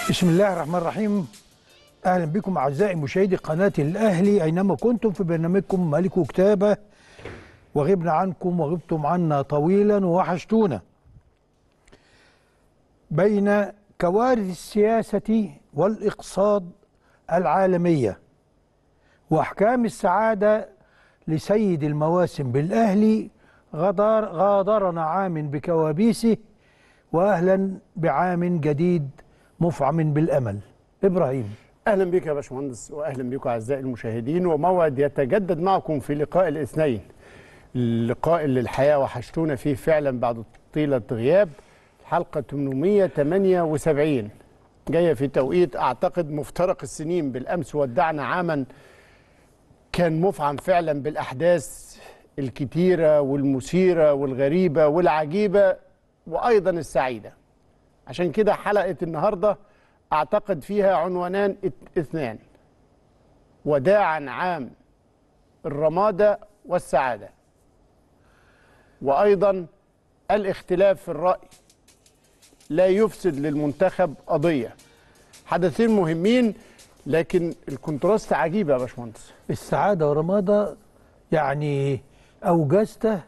بسم الله الرحمن الرحيم اهلا بكم اعزائي مشاهدي قناه الاهلي اينما كنتم في برنامجكم ملك كتابه وغبنا عنكم وغبتم عنا طويلا ووحشتونا بين كوارث السياسه والاقتصاد العالميه واحكام السعاده لسيد المواسم بالاهلي غدار غادرنا عام بكوابيسه واهلا بعام جديد مفعم بالامل ابراهيم اهلا بك يا باشمهندس واهلا بكم اعزائي المشاهدين وموعد يتجدد معكم في لقاء الاثنين اللقاء اللي الحياه وحشتونا فيه فعلا بعد طيله غياب حلقه 878 جايه في توقيت اعتقد مفترق السنين بالامس ودعنا عاما كان مفعم فعلا بالاحداث الكتيره والمثيره والغريبه والعجيبه وايضا السعيده عشان كده حلقه النهارده اعتقد فيها عنوانان اثنان وداعا عام الرماده والسعاده وايضا الاختلاف في الراي لا يفسد للمنتخب قضيه حدثين مهمين لكن الكونتراست عجيب يا باشمهندس السعاده ورماده يعني اوجزته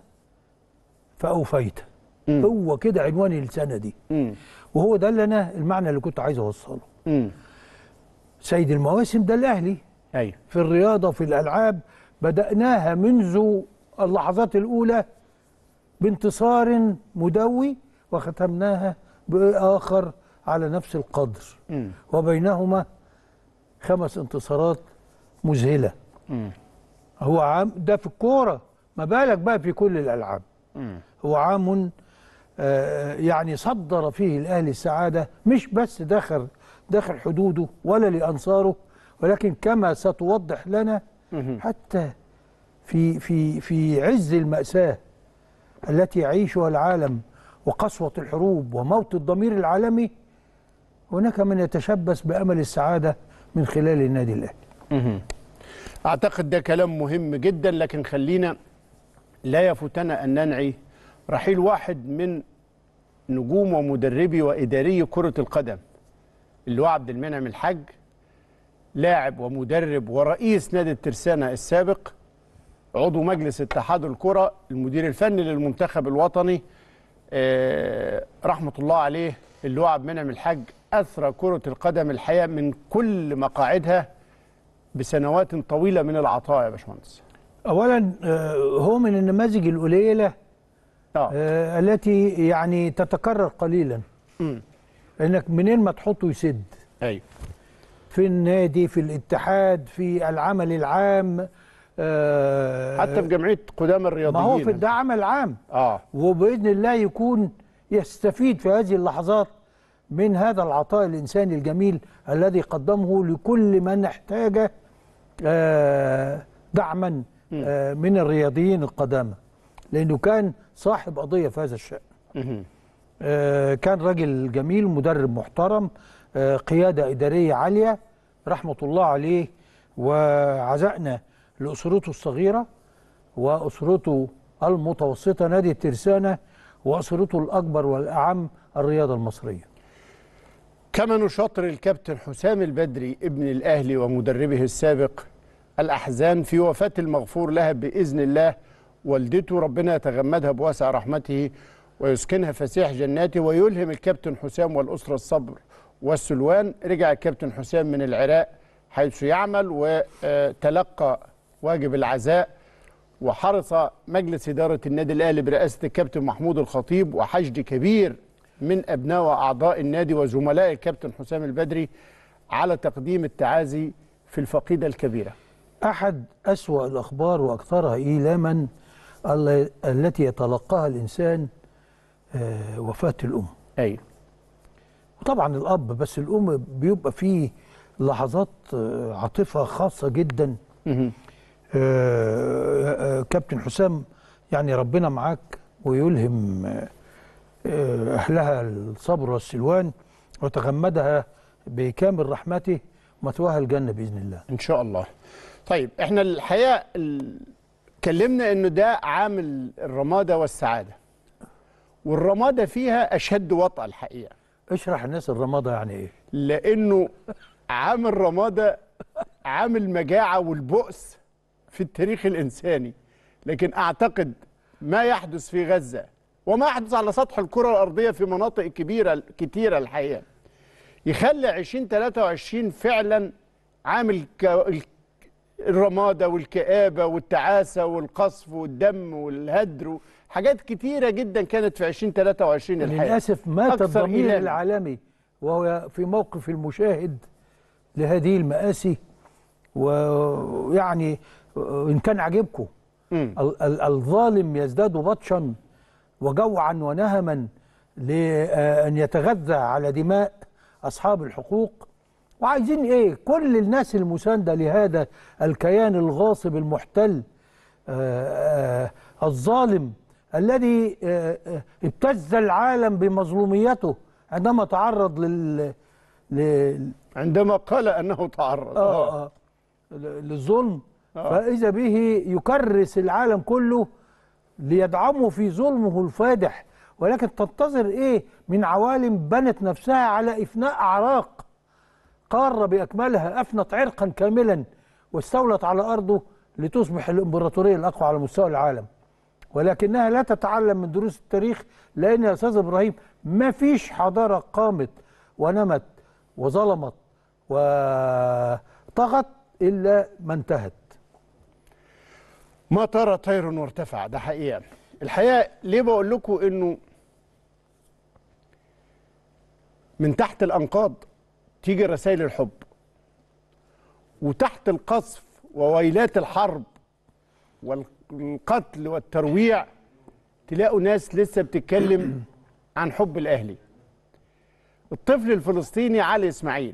فاوفيته مم. هو كده عنوان السنه دي امم وهو ده اللي انا المعنى اللي كنت عايز اوصله امم سيد المواسم ده الاهلي ايوه في الرياضه في الالعاب بداناها منذ اللحظات الاولى بانتصار مدوي وختمناها باخر على نفس القدر امم وبينهما خمس انتصارات مذهله امم هو عام ده في الكوره ما بالك بقى في كل الالعاب امم هو عام آه، يعني صدر فيه الاهلي السعاده مش بس داخل داخل حدوده ولا لانصاره ولكن كما ستوضح لنا مهم. حتى في في في عز الماساه التي يعيشها العالم وقسوه الحروب وموت الضمير العالمي هناك من يتشبث بامل السعاده من خلال النادي الاهلي مهم. اعتقد ده كلام مهم جدا لكن خلينا لا يفوتنا ان ننعي رحيل واحد من نجوم ومدربي واداري كره القدم اللي هو عبد المنعم الحاج لاعب ومدرب ورئيس نادي الترسانه السابق عضو مجلس اتحاد الكره المدير الفني للمنتخب الوطني آه، رحمه الله عليه اللي هو عبد المنعم الحاج اثرى كره القدم الحقيقه من كل مقاعدها بسنوات طويله من العطاء يا باشمهندس اولا آه، هو من النماذج القليله اه آه، التي يعني تتكرر قليلا أمم. انك منين ما تحطه يسد ايوه في النادي في الاتحاد في العمل العام آه، حتى في جمعيه قدام الرياضيين ما هو في ده عمل عام اه وباذن الله يكون يستفيد في هذه اللحظات من هذا العطاء الانساني الجميل الذي قدمه لكل من احتاج آه، دعما آه، من الرياضيين القدامى لانه كان صاحب قضيه في هذا الشان مهم. آه، كان راجل جميل مدرب محترم آه، قيادة إدارية عالية رحمة الله عليه وعزائنا لأسرته الصغيرة وأسرته المتوسطة نادي الترسانة وأسرته الأكبر والأعم الرياضة المصرية كما نشاطر الكابتن حسام البدري ابن الاهلي ومدربه السابق الاحزان في وفاه المغفور لها باذن الله والدته ربنا يتغمدها بواسع رحمته ويسكنها فسيح جناته ويلهم الكابتن حسام والاسره الصبر والسلوان رجع الكابتن حسام من العراق حيث يعمل وتلقى واجب العزاء وحرص مجلس إدارة النادي الأهلي برئاسة الكابتن محمود الخطيب وحشد كبير من أبناء وأعضاء النادي وزملاء الكابتن حسام البدري على تقديم التعازي في الفقيدة الكبيرة أحد أسوأ الأخبار وأكثرها إيلاما ال- التي يتلقاها الإنسان آه، وفاة الأم أيوة وطبعا الأب بس الأم بيبقى فيه لحظات آه، عاطفة خاصة جدا مهم. آه، آه، كابتن حسام يعني ربنا معاك ويلهم آه، آه، أهلها الصبر والسلوان وتغمدها بكامل رحمته مثواها الجنة بإذن الله إن شاء الله طيب إحنا الحقيقة ال- اتكلمنا إنه ده عامل الرمادة والسعادة والرمادة فيها أشد وطأ الحقيقة اشرح الناس الرمادة يعني ايه لانه عامل رمادة عامل مجاعة والبؤس في التاريخ الانساني لكن اعتقد ما يحدث في غزة وما يحدث على سطح الكرة الارضية في مناطق كبيرة كتيرة الحقيقة يخلي 2023 فعلا عامل ك- ال- الرمادة والكآبة والتعاسة والقصف والدم والهدر حاجات كتيرة جدا كانت في 2023 الحقيقة للأسف مات أكثر الضمير إيلاما. العالمي وهو في موقف المشاهد لهذه المآسي ويعني إن كان عجبكم مم. ال- ال- الظالم يزداد بطشا وجوعا ونهما لأن يتغذى على دماء أصحاب الحقوق وعايزين إيه كل الناس المساندة لهذا الكيان الغاصب المحتل آه، آه، الظالم الذي آه، آه، ابتز العالم بمظلوميته عندما تعرض لل لل- عندما قال انه تعرض آه آه للظلم آه. فإذا به يكرس العالم كله ليدعمه في ظلمه الفادح ولكن تنتظر إيه من عوالم بنت نفسها على إفناء أعراق قارة بأكملها أفنت عرقا كاملا واستولت على أرضه لتصبح الإمبراطورية الأقوى على مستوى العالم ولكنها لا تتعلم من دروس التاريخ لأن يا أستاذ إبراهيم ما فيش حضارة قامت ونمت وظلمت وطغت إلا ما انتهت ما طار طير وارتفع ده حقيقه الحقيقه ليه بقول لكم انه من تحت الانقاض تيجي رسائل الحب وتحت القصف وويلات الحرب والقتل والترويع تلاقوا ناس لسه بتتكلم عن حب الاهلي الطفل الفلسطيني علي اسماعيل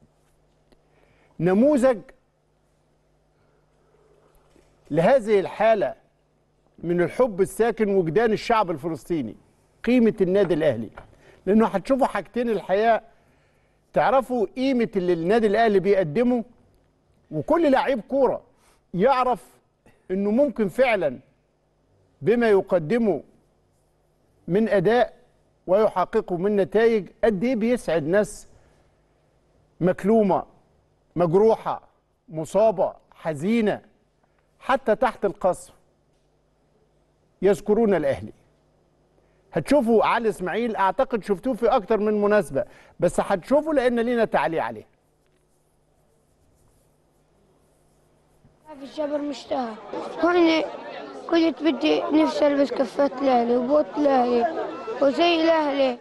نموذج لهذه الحالة من الحب الساكن وجدان الشعب الفلسطيني قيمة النادي الأهلي لأنه هتشوفوا حاجتين الحقيقة تعرفوا قيمة اللي النادي الأهلي بيقدمه وكل لعيب كورة يعرف إنه ممكن فعلا بما يقدمه من أداء ويحققه من نتائج قد إيه بيسعد ناس مكلومة مجروحة مصابة حزينة حتى تحت القصر يذكرون الاهلي هتشوفوا علي اسماعيل اعتقد شفتوه في اكتر من مناسبه بس هتشوفوا لان لينا تعليق عليه في الجبر مشتهى وانا كنت بدي نفسي البس كفات الاهلي وبوت الاهلي وزي الاهلي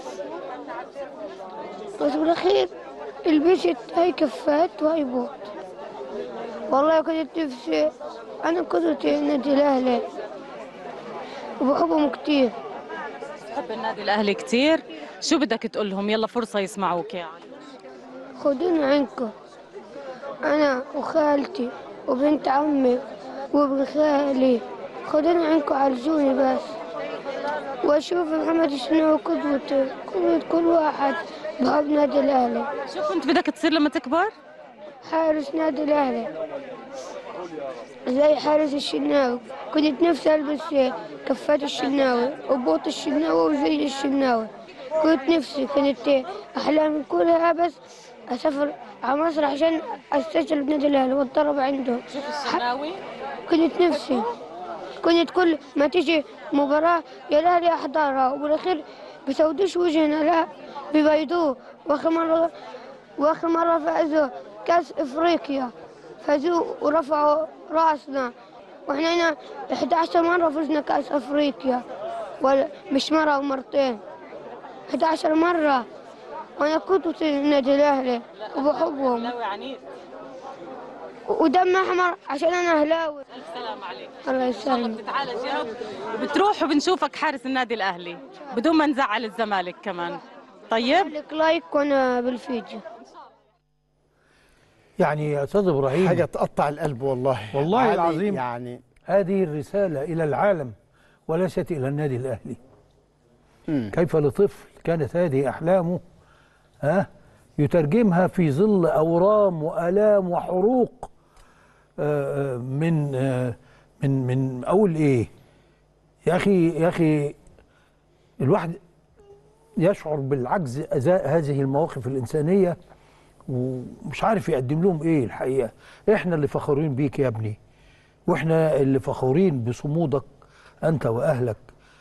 بس بالاخير لبست هاي كفات وهاي بوت والله كنت نفسي انا قدرتي نادي الاهلي وبحبهم كتير بحب النادي الاهلي كتير شو بدك تقول لهم يلا فرصه يسمعوك يا علي خدوني عنكم أنا وخالتي وبنت عمي وابن خالي خدوني عنكم عالجوني بس وأشوف محمد الشناوي قدوتي قدوة كل واحد بحب نادي الأهلي شو كنت بدك تصير لما تكبر حارس نادي الأهلي زي حارس الشناوي كنت نفسي ألبس كفات الشناوي وبوط الشناوي وزي الشناوي كنت نفسي كانت أحلامي كلها بس أسافر على مصر عشان أستسجل بنادي الأهلي وأتدرب عندهم شوف الشناوي كنت نفسي كنت كل ما تيجي مباراة يا الأهلي أحضرها وبالأخير بسودوش وجهنا لا ببيضوه وآخر مرة وآخر مرة فازوا كأس إفريقيا فازوا ورفعوا رأسنا وإحنا هنا 11 مرة فزنا كأس أفريقيا ولا مش مرة ومرتين 11 مرة وأنا كنت النادي الأهلي وبحبهم شناوي عنيد ودم أحمر عشان أنا أهلاوي الف سلام عليك الله ان شاء الله يسلمك بتتعالج يا رب وبتروح وبنشوفك حارس النادي الاهلي بدون ما نزعل الزمالك كمان طيب لك لايك وانا بالفيديو يعني يا أستاذ إبراهيم حاجه تقطع القلب والله والله علي العظيم. يعني هذه الرسالة إلى العالم وليست إلى النادي الأهلي مم. كيف لطفل كانت هذه أحلامه ها يترجمها في ظل أورام وآلام وحروق آه، آه، من آه، من من أقول إيه يا أخي يا أخي الواحد يشعر بالعجز ازاء هذه المواقف الانسانيه ومش عارف يقدم لهم ايه الحقيقه احنا اللي فخورين بيك يا ابني واحنا اللي فخورين بصمودك انت واهلك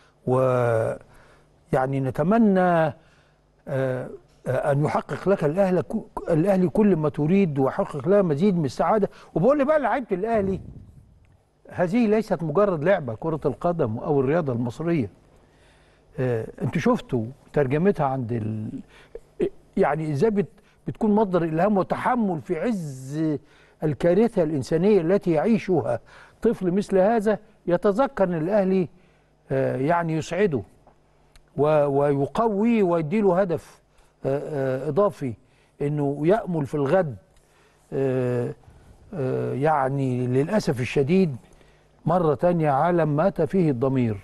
ويعني نتمنى آه، آه، ان يحقق لك الاهلي الاهلي كل ما تريد ويحقق لها مزيد من السعاده وبقول لي بقى لعيبه الاهلي هذه ليست مجرد لعبه كره القدم او الرياضه المصريه آه، انتوا شفتوا ترجمتها عند ال... يعني ازاي بت... بتكون مصدر الهام وتحمل في عز الكارثه الانسانيه التي يعيشها طفل مثل هذا يتذكر ان الاهلي آه، يعني يسعده و- ويقويه ويديله هدف آه، آه، اضافي انه يامل في الغد آه، آه، يعني للاسف الشديد مره تانية عالم مات فيه الضمير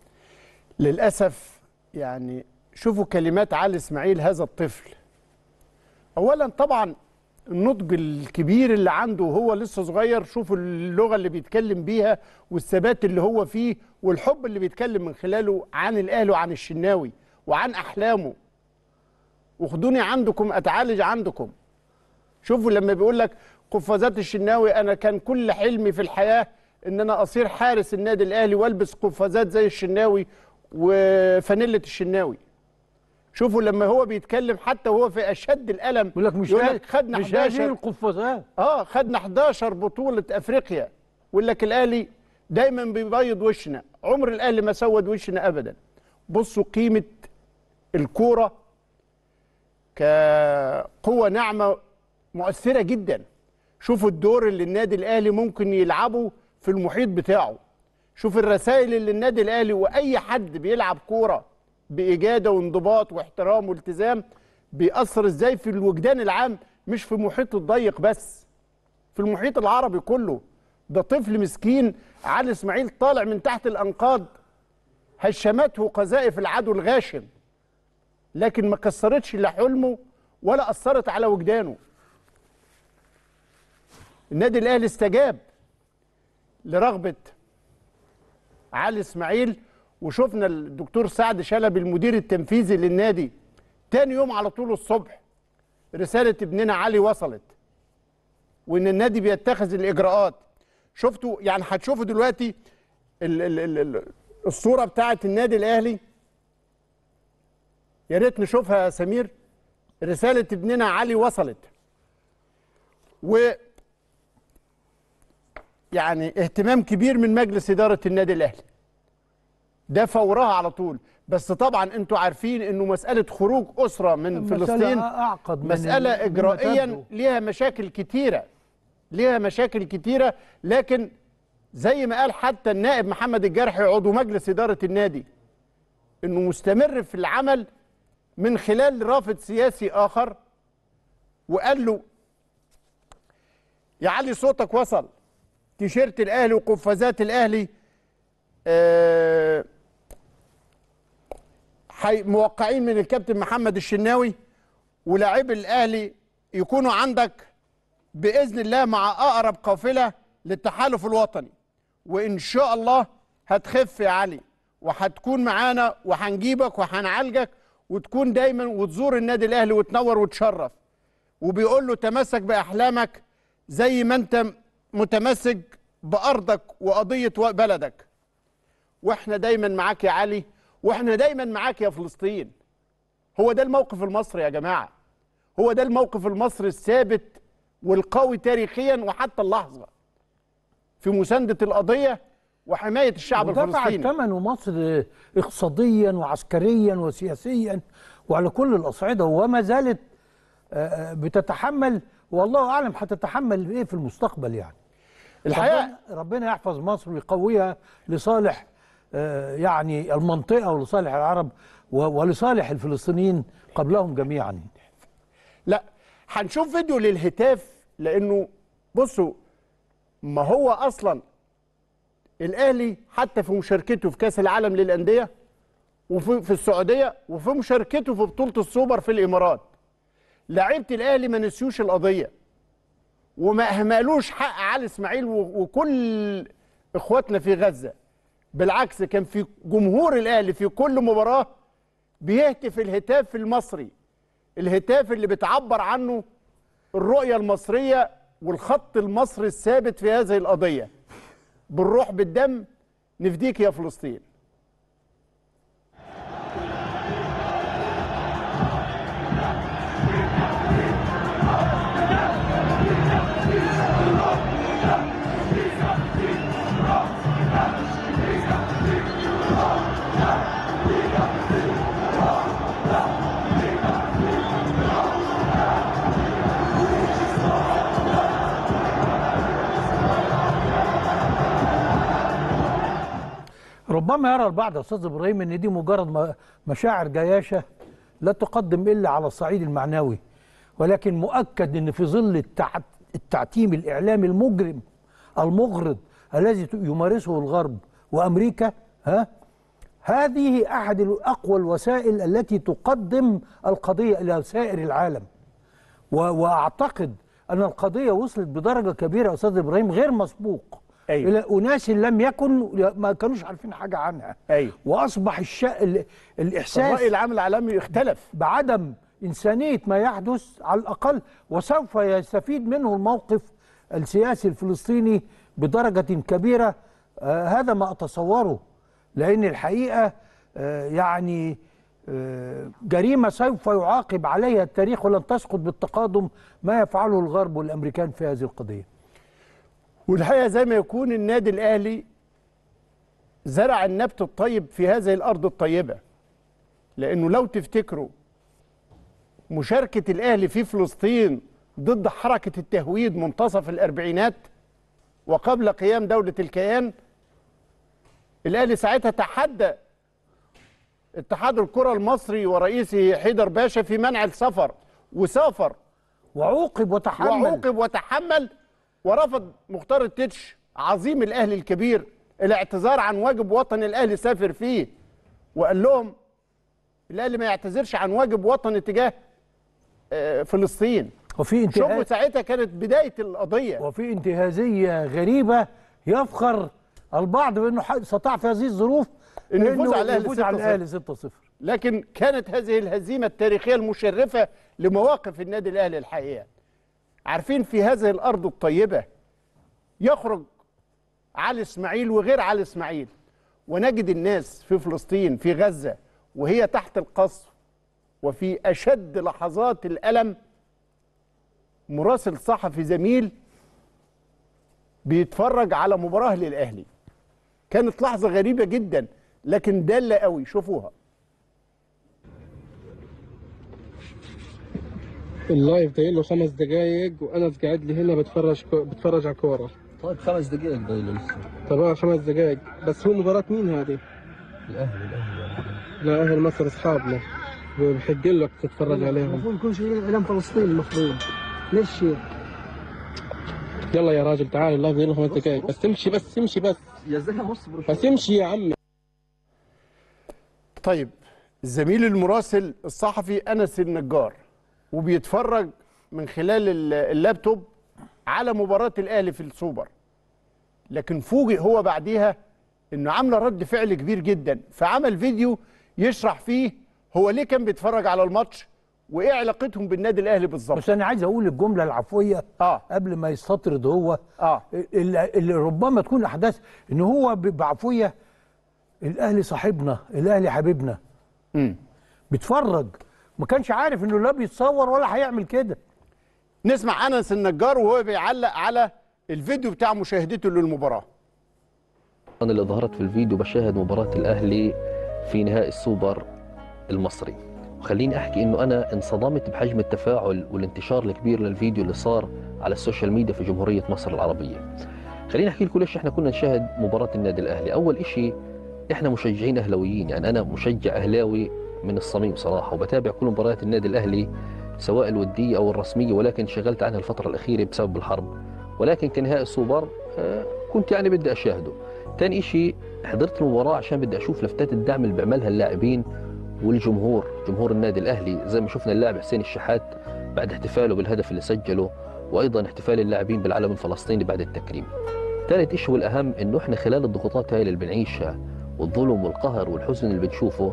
للأسف يعني شوفوا كلمات علي إسماعيل هذا الطفل أولا طبعا النضج الكبير اللي عنده وهو لسه صغير شوفوا اللغة اللي بيتكلم بيها والثبات اللي هو فيه والحب اللي بيتكلم من خلاله عن الأهلي وعن الشناوي وعن أحلامه وخدوني عندكم أتعالج عندكم شوفوا لما بيقول لك قفازات الشناوي أنا كان كل حلمي في الحياة إن أنا أصير حارس النادي الأهلي وألبس قفازات زي الشناوي وفانيلة الشناوي شوفوا لما هو بيتكلم حتى وهو في اشد الالم يقول لك مش يقول هذه- لك خدنا مش هذه 11 القفازات اه خدنا 11 بطوله افريقيا ويقول لك الاهلي دايما بيبيض وشنا عمر الاهلي ما سود وشنا ابدا بصوا قيمه الكوره كقوه ناعمه مؤثره جدا شوفوا الدور اللي النادي الاهلي ممكن يلعبه في المحيط بتاعه شوف الرسائل اللي النادي الاهلي واي حد بيلعب كوره باجاده وانضباط واحترام والتزام بيأثر ازاي في الوجدان العام مش في محيط الضيق بس في المحيط العربي كله ده طفل مسكين علي اسماعيل طالع من تحت الانقاض هشمته قذائف العدو الغاشم لكن ما كسرتش لا حلمه ولا اثرت على وجدانه النادي الاهلي استجاب لرغبه علي اسماعيل وشفنا الدكتور سعد شلبي المدير التنفيذي للنادي تاني يوم على طول الصبح رساله ابننا علي وصلت وان النادي بيتخذ الاجراءات شفتوا يعني هتشوفوا دلوقتي ال ال ال ال الصوره بتاعه النادي الاهلي يا ريت نشوفها يا سمير رساله ابننا علي وصلت و يعني اهتمام كبير من مجلس اداره النادي الاهلي ده فورها على طول بس طبعا انتوا عارفين انه مساله خروج اسره من مسألة فلسطين أعقد من مساله ال- مما اجرائيا تبدو. ليها مشاكل كتيره ليها مشاكل كتيره لكن زي ما قال حتى النائب محمد الجرحي عضو مجلس اداره النادي انه مستمر في العمل من خلال رافد سياسي اخر وقال له يا علي صوتك وصل تيشيرت الاهلي وقفازات الاهلي آه، حي- موقعين من الكابتن محمد الشناوي ولاعبي الاهلي يكونوا عندك باذن الله مع اقرب قافله للتحالف الوطني وان شاء الله هتخف يا علي وهتكون معانا وهنجيبك وهنعالجك وتكون دايما وتزور النادي الاهلي وتنور وتشرف وبيقول له تمسك باحلامك زي ما انت متمسك بارضك وقضيه بلدك واحنا دايما معاك يا علي واحنا دايما معاك يا فلسطين هو ده الموقف المصري يا جماعه هو ده الموقف المصري الثابت والقوي تاريخيا وحتى اللحظه في مسانده القضيه وحمايه الشعب ودفع الفلسطيني ثمنه مصر اقتصاديا وعسكريا وسياسيا وعلى كل الاصعده وما زالت آه، آه، بتتحمل والله اعلم هتتحمل ايه في المستقبل يعني الحقيقه ربنا, ربنا يحفظ مصر ويقويها لصالح آه، يعني المنطقه ولصالح العرب و- ولصالح الفلسطينيين قبلهم جميعا لا هنشوف فيديو للهتاف لانه بصوا ما هو اصلا الاهلي حتى في مشاركته في كاس العالم للانديه وفي في السعوديه وفي مشاركته في بطوله السوبر في الامارات لعيبه الاهلي ما نسيوش القضيه وما اهملوش حق علي اسماعيل و- وكل اخواتنا في غزه بالعكس كان في جمهور الاهلي في كل مباراه بيهتف الهتاف المصري الهتاف اللي بتعبر عنه الرؤية المصرية والخط المصري الثابت في هذه القضية بالروح بالدم نفديك يا فلسطين ربما يرى البعض يا استاذ ابراهيم ان دي مجرد م- مشاعر جياشه لا تقدم الا على الصعيد المعنوي ولكن مؤكد ان في ظل التع- التعتيم الاعلامي المجرم المغرض الذي ت- يمارسه الغرب وامريكا ها هذه احد اقوى الوسائل التي تقدم القضيه الى سائر العالم و- واعتقد ان القضيه وصلت بدرجه كبيره يا استاذ ابراهيم غير مسبوق أيوة. الى اناس لم يكن ما كانوش عارفين حاجه عنها أيوة. واصبح الشا... ال- الاحساس الرأي العام العالمي اختلف بعدم إنسانية ما يحدث على الأقل وسوف يستفيد منه الموقف السياسي الفلسطيني بدرجة كبيرة آه هذا ما أتصوره لأن الحقيقة آه يعني آه جريمة سوف يعاقب عليها التاريخ ولن تسقط بالتقادم ما يفعله الغرب والأمريكان في هذه القضية والحقيقه زي ما يكون النادي الاهلي زرع النبت الطيب في هذه الارض الطيبه لانه لو تفتكروا مشاركه الاهلي في فلسطين ضد حركه التهويد منتصف الاربعينات وقبل قيام دوله الكيان الاهلي ساعتها تحدى اتحاد الكره المصري ورئيسه حيدر باشا في منع السفر وسافر وعوقب وتحمل وعوقب وتحمل ورفض مختار التتش عظيم الاهلي الكبير الاعتذار عن واجب وطني الاهلي سافر فيه وقال لهم الاهلي ما يعتذرش عن واجب وطني تجاه آه، فلسطين وفي شوفوا انتهاز ساعتها كانت بدايه القضيه وفي انتهازية غريبة يفخر البعض بأنه ح- استطاع في هذه الظروف إنه يفوز على الأهلي يفوز على 6-0. الأهلي 6-0 لكن كانت هذه الهزيمه التاريخيه المشرفه لمواقف النادي الاهلي الحقيقه عارفين في هذه الارض الطيبه يخرج علي اسماعيل وغير علي اسماعيل ونجد الناس في فلسطين في غزه وهي تحت القصف وفي اشد لحظات الالم مراسل صحفي زميل بيتفرج على مباراه للاهلي كانت لحظه غريبه جدا لكن داله قوي شوفوها اللايف ده له خمس دقايق وانا قاعد لي هنا بتفرج كو... بتفرج على كوره طيب خمس دقائق باقي له لسه طبعا خمس دقايق بس هو مباراة مين هذه؟ الاهلي الاهلي يعني. لا اهل مصر اصحابنا بحق لك تتفرج عليهم المفروض يكون شيء اعلام فلسطين المفروض ليش شيء؟ يلا يا راجل تعال اللايف ده له خمس دقايق بس امشي بس امشي بس يا زلمه اصبر شوي. بس امشي يا عمي طيب الزميل المراسل الصحفي انس النجار وبيتفرج من خلال ال- اللابتوب على مباراه الاهلي في السوبر لكن فوجئ هو بعديها انه عامله رد فعل كبير جدا فعمل فيديو يشرح فيه هو ليه كان بيتفرج على الماتش وايه علاقتهم بالنادي الاهلي بالظبط بس أنا عايز أقول الجملة العفوية اه قبل ما يستطرد هو اه اللي اللي ربما تكون أحداث إن هو ب- بعفوية الأهلي صاحبنا الأهلي حبيبنا امم بيتفرج ما كانش عارف إنه لا بيتصور ولا هيعمل كده نسمع انس النجار وهو بيعلق على الفيديو بتاع مشاهدته للمباراه انا اللي ظهرت في الفيديو بشاهد مباراه الاهلي في نهائي السوبر المصري وخليني احكي انه انا انصدمت بحجم التفاعل والانتشار الكبير للفيديو اللي صار على السوشيال ميديا في جمهوريه مصر العربيه خليني احكي لكم ليش احنا كنا نشاهد مباراه النادي الاهلي اول إشي احنا مشجعين اهلاويين يعني انا مشجع اهلاوي من الصميم صراحه وبتابع كل مباريات النادي الاهلي سواء الوديه او الرسميه ولكن شغلت عنها الفتره الاخيره بسبب الحرب ولكن كنهائي السوبر آه، كنت يعني بدي اشاهده تاني إشي حضرت المباراة عشان بدي أشوف لفتات الدعم اللي بيعملها اللاعبين والجمهور جمهور النادي الأهلي زي ما شفنا اللاعب حسين الشحات بعد احتفاله بالهدف اللي سجله وأيضا احتفال اللاعبين بالعلم الفلسطيني بعد التكريم ثالث إشي والأهم إنه إحنا خلال الضغوطات هاي اللي بنعيشها والظلم والقهر والحزن اللي بنشوفه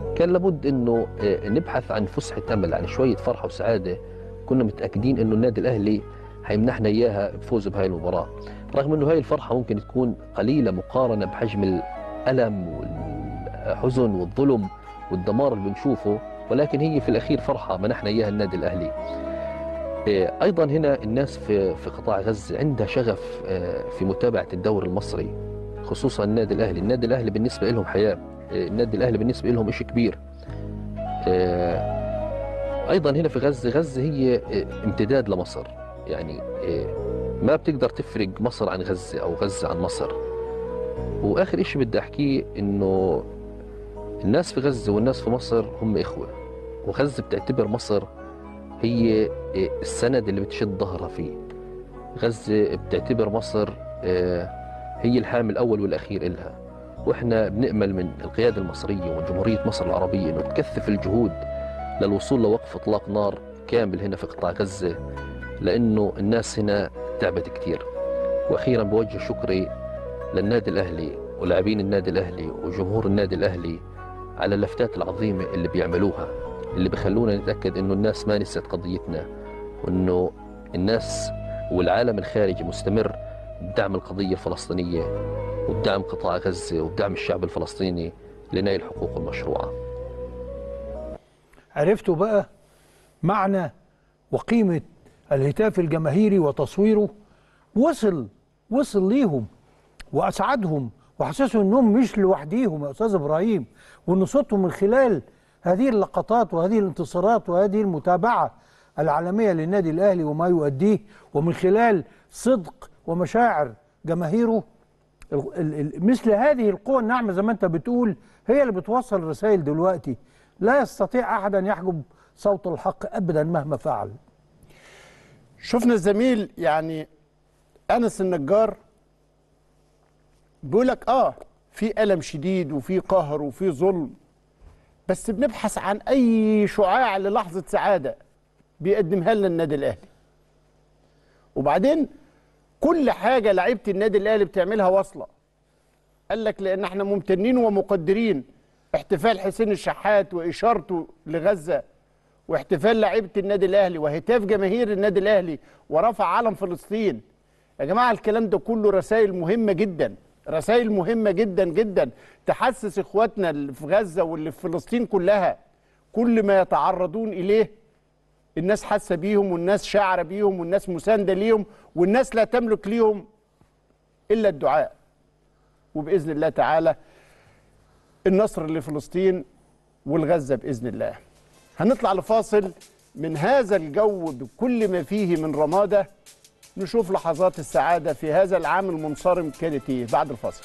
كان لابد انه آه، نبحث عن فسحه امل عن شويه فرحه وسعاده كنا متاكدين انه النادي الاهلي حيمنحنا اياها بفوز بهاي المباراه رغم انه هاي الفرحه ممكن تكون قليله مقارنه بحجم الالم والحزن والظلم والدمار اللي بنشوفه ولكن هي في الاخير فرحه منحنا اياها النادي الاهلي آه، ايضا هنا الناس في في قطاع غزه عندها شغف آه، في متابعه الدوري المصري خصوصا النادي الاهلي النادي الاهلي بالنسبه لهم حياه آه، النادي الاهلي بالنسبه لهم شيء كبير آه، ايضا هنا في غزه غزه هي آه، امتداد لمصر يعني آه، ما بتقدر تفرق مصر عن غزه او غزه عن مصر واخر شيء بدي احكيه انه الناس في غزه والناس في مصر هم اخوه وغزه بتعتبر مصر هي آه، السند اللي بتشد ظهرها فيه غزه بتعتبر مصر آه، هي الحامل الاول والاخير إلها واحنا بنامل من القياده المصريه ومن جمهوريه مصر العربيه انه تكثف الجهود للوصول لوقف اطلاق نار كامل هنا في قطاع غزه لانه الناس هنا تعبت كثير واخيرا بوجه شكري للنادي الاهلي ولاعبين النادي الاهلي وجمهور النادي الاهلي على اللفتات العظيمه اللي بيعملوها اللي بخلونا نتاكد انه الناس ما نسيت قضيتنا وانه الناس والعالم الخارجي مستمر بدعم القضيه الفلسطينيه وبدعم قطاع غزه وبدعم الشعب الفلسطيني لنيل حقوقه المشروعه عرفتوا بقى معنى وقيمة الهتاف الجماهيري وتصويره وصل وصل ليهم وأسعدهم وحسسوا انهم مش لوحديهم يا استاذ ابراهيم وان صوتهم من خلال هذه اللقطات وهذه الانتصارات وهذه المتابعه العالميه للنادي الاهلي وما يؤديه ومن خلال صدق ومشاعر جماهيره ال- ال- ال- مثل هذه القوى الناعمه زي ما انت بتقول هي اللي بتوصل الرسائل دلوقتي لا يستطيع احد ان يحجب صوت الحق ابدا مهما فعل شفنا الزميل يعني انس النجار بيقول لك اه في الم شديد وفي قهر وفي ظلم بس بنبحث عن اي شعاع للحظه سعاده بيقدمها لنا النادي الاهلي وبعدين كل حاجه لعيبه النادي الاهلي بتعملها واصله قال لك لان احنا ممتنين ومقدرين احتفال حسين الشحات واشارته لغزه واحتفال لعيبه النادي الاهلي وهتاف جماهير النادي الاهلي ورفع علم فلسطين يا جماعه الكلام ده كله رسائل مهمه جدا رسائل مهمه جدا جدا تحسس اخواتنا اللي في غزه واللي في فلسطين كلها كل ما يتعرضون اليه الناس حاسه بيهم والناس شاعره بيهم والناس مسانده ليهم والناس لا تملك ليهم الا الدعاء وباذن الله تعالى النصر لفلسطين والغزه باذن الله هنطلع لفاصل من هذا الجو بكل ما فيه من رماده نشوف لحظات السعاده في هذا العام المنصرم كانت ايه بعد الفاصل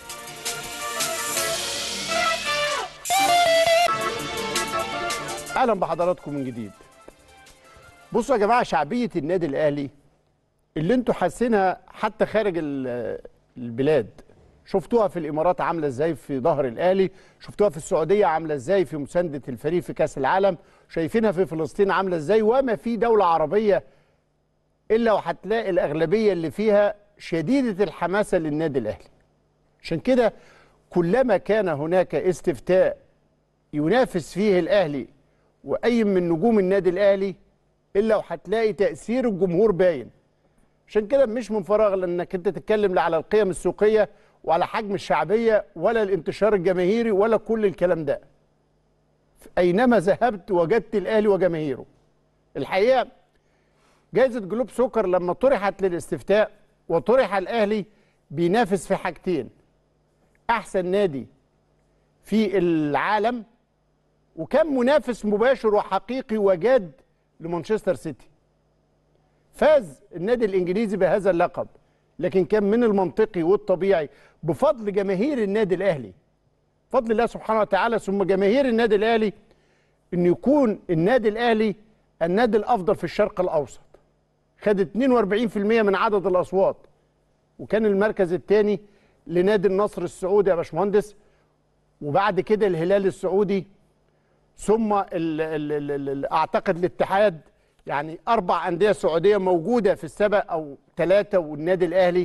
اهلا بحضراتكم من جديد بصوا يا جماعه شعبيه النادي الاهلي اللي انتوا حاسينها حتى خارج ال- البلاد شفتوها في الامارات عامله ازاي في ظهر الاهلي شفتوها في السعوديه عامله ازاي في مسانده الفريق في كاس العالم شايفينها في فلسطين عامله ازاي وما في دوله عربيه الا وهتلاقي الاغلبيه اللي فيها شديده الحماسه للنادي الاهلي عشان كده كلما كان هناك استفتاء ينافس فيه الاهلي واي من نجوم النادي الاهلي الا وهتلاقي تاثير الجمهور باين عشان كده مش من فراغ لانك انت تتكلم لا على القيم السوقيه وعلى حجم الشعبيه ولا الانتشار الجماهيري ولا كل الكلام ده اينما ذهبت وجدت الاهلي وجماهيره الحقيقه جائزه جلوب سكر لما طرحت للاستفتاء وطرح الاهلي بينافس في حاجتين احسن نادي في العالم وكان منافس مباشر وحقيقي وجاد لمانشستر سيتي فاز النادي الانجليزي بهذا اللقب لكن كان من المنطقي والطبيعي بفضل جماهير النادي الاهلي فضل الله سبحانه وتعالى ثم جماهير النادي الاهلي ان يكون النادي الاهلي النادي الافضل في الشرق الاوسط خد 42% من عدد الاصوات وكان المركز الثاني لنادي النصر السعودي يا باشمهندس وبعد كده الهلال السعودي ثم ال ال ال ال اعتقد الاتحاد يعني اربع انديه سعوديه موجوده في السبق او ثلاثه والنادي الاهلي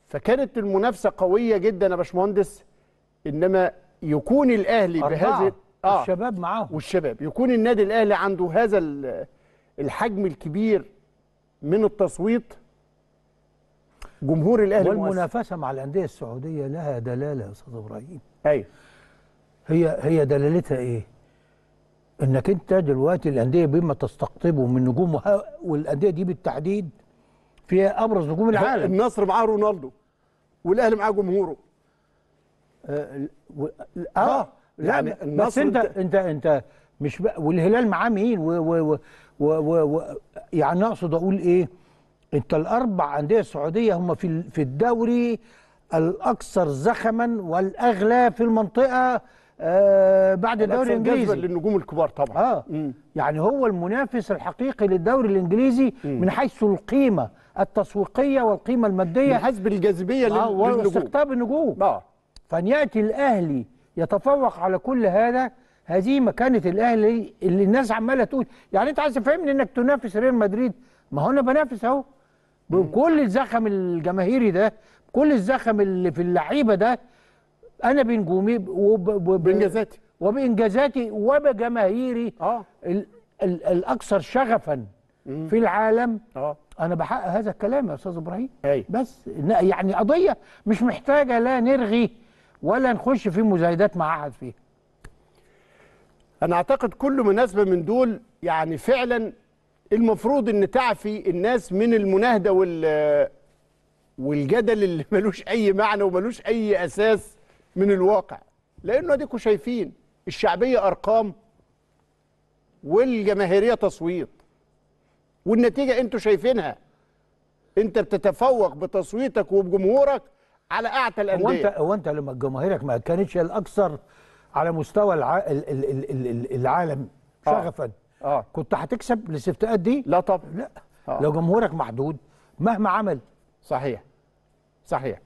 فكانت المنافسه قويه جدا يا باشمهندس انما يكون الاهلي أربعة بهذه اه الشباب معاهم والشباب يكون النادي الاهلي عنده هذا ال- الحجم الكبير من التصويت جمهور الاهلي مؤثر. والمنافسه مع الانديه السعوديه لها دلاله يا استاذ ابراهيم ايوه هي هي دلالتها ايه؟ انك انت دلوقتي الانديه بما تستقطبه من نجومها والانديه دي بالتحديد فيها ابرز نجوم العالم النصر معاه رونالدو والاهلي معاه جمهوره آه و- آه، اه لا يعني بس النصر انت انت- انت انت مش بقى والهلال معاه مين و و و و و و يعني اقصد اقول ايه انت الاربع انديه السعوديه هم في ال- في الدوري الاكثر زخما والاغلى في المنطقه آه بعد الدوري الأكثر جذبا الانجليزي للنجوم الكبار طبعا اه مم. يعني هو المنافس الحقيقي للدوري الانجليزي من حيث القيمه التسويقيه والقيمه من الماديه حسب الجاذبيه آه لل- للنجوم واستقطاب النجوم اه فان ياتي الاهلي يتفوق على كل هذا هذه مكانه الاهلي اللي الناس عماله تقول يعني انت عايز تفهمني انك تنافس ريال مدريد ما هو انا بنافس اهو بكل الزخم الجماهيري ده كل الزخم اللي في اللعيبه ده انا بنجومي وب... وب... بإنجازاتي. وبانجازاتي وبجماهيري اه ال... ال... الاكثر شغفا في العالم اه انا بحقق هذا الكلام يا استاذ ابراهيم أي. بس إن- يعني قضيه مش محتاجه لا نرغي ولا نخش في مزايدات مع احد فيها انا اعتقد كل مناسبه من دول يعني فعلا المفروض ان تعفي الناس من المناهده وال والجدل اللي ملوش اي معنى وملوش اي اساس من الواقع لانه اديكم شايفين الشعبيه ارقام والجماهيريه تصويت والنتيجه انتوا شايفينها انت بتتفوق بتصويتك وبجمهورك على اعتى هو انت الانديه هو انت لما جماهيرك ما كانتش الاكثر على مستوى الع... ال... ال... ال... ال... ال- العالم آه. شغفا اه كنت هتكسب الاستفتاءات دي لا طبعا لا آه. لو جمهورك محدود مهما عمل صحيح صحيح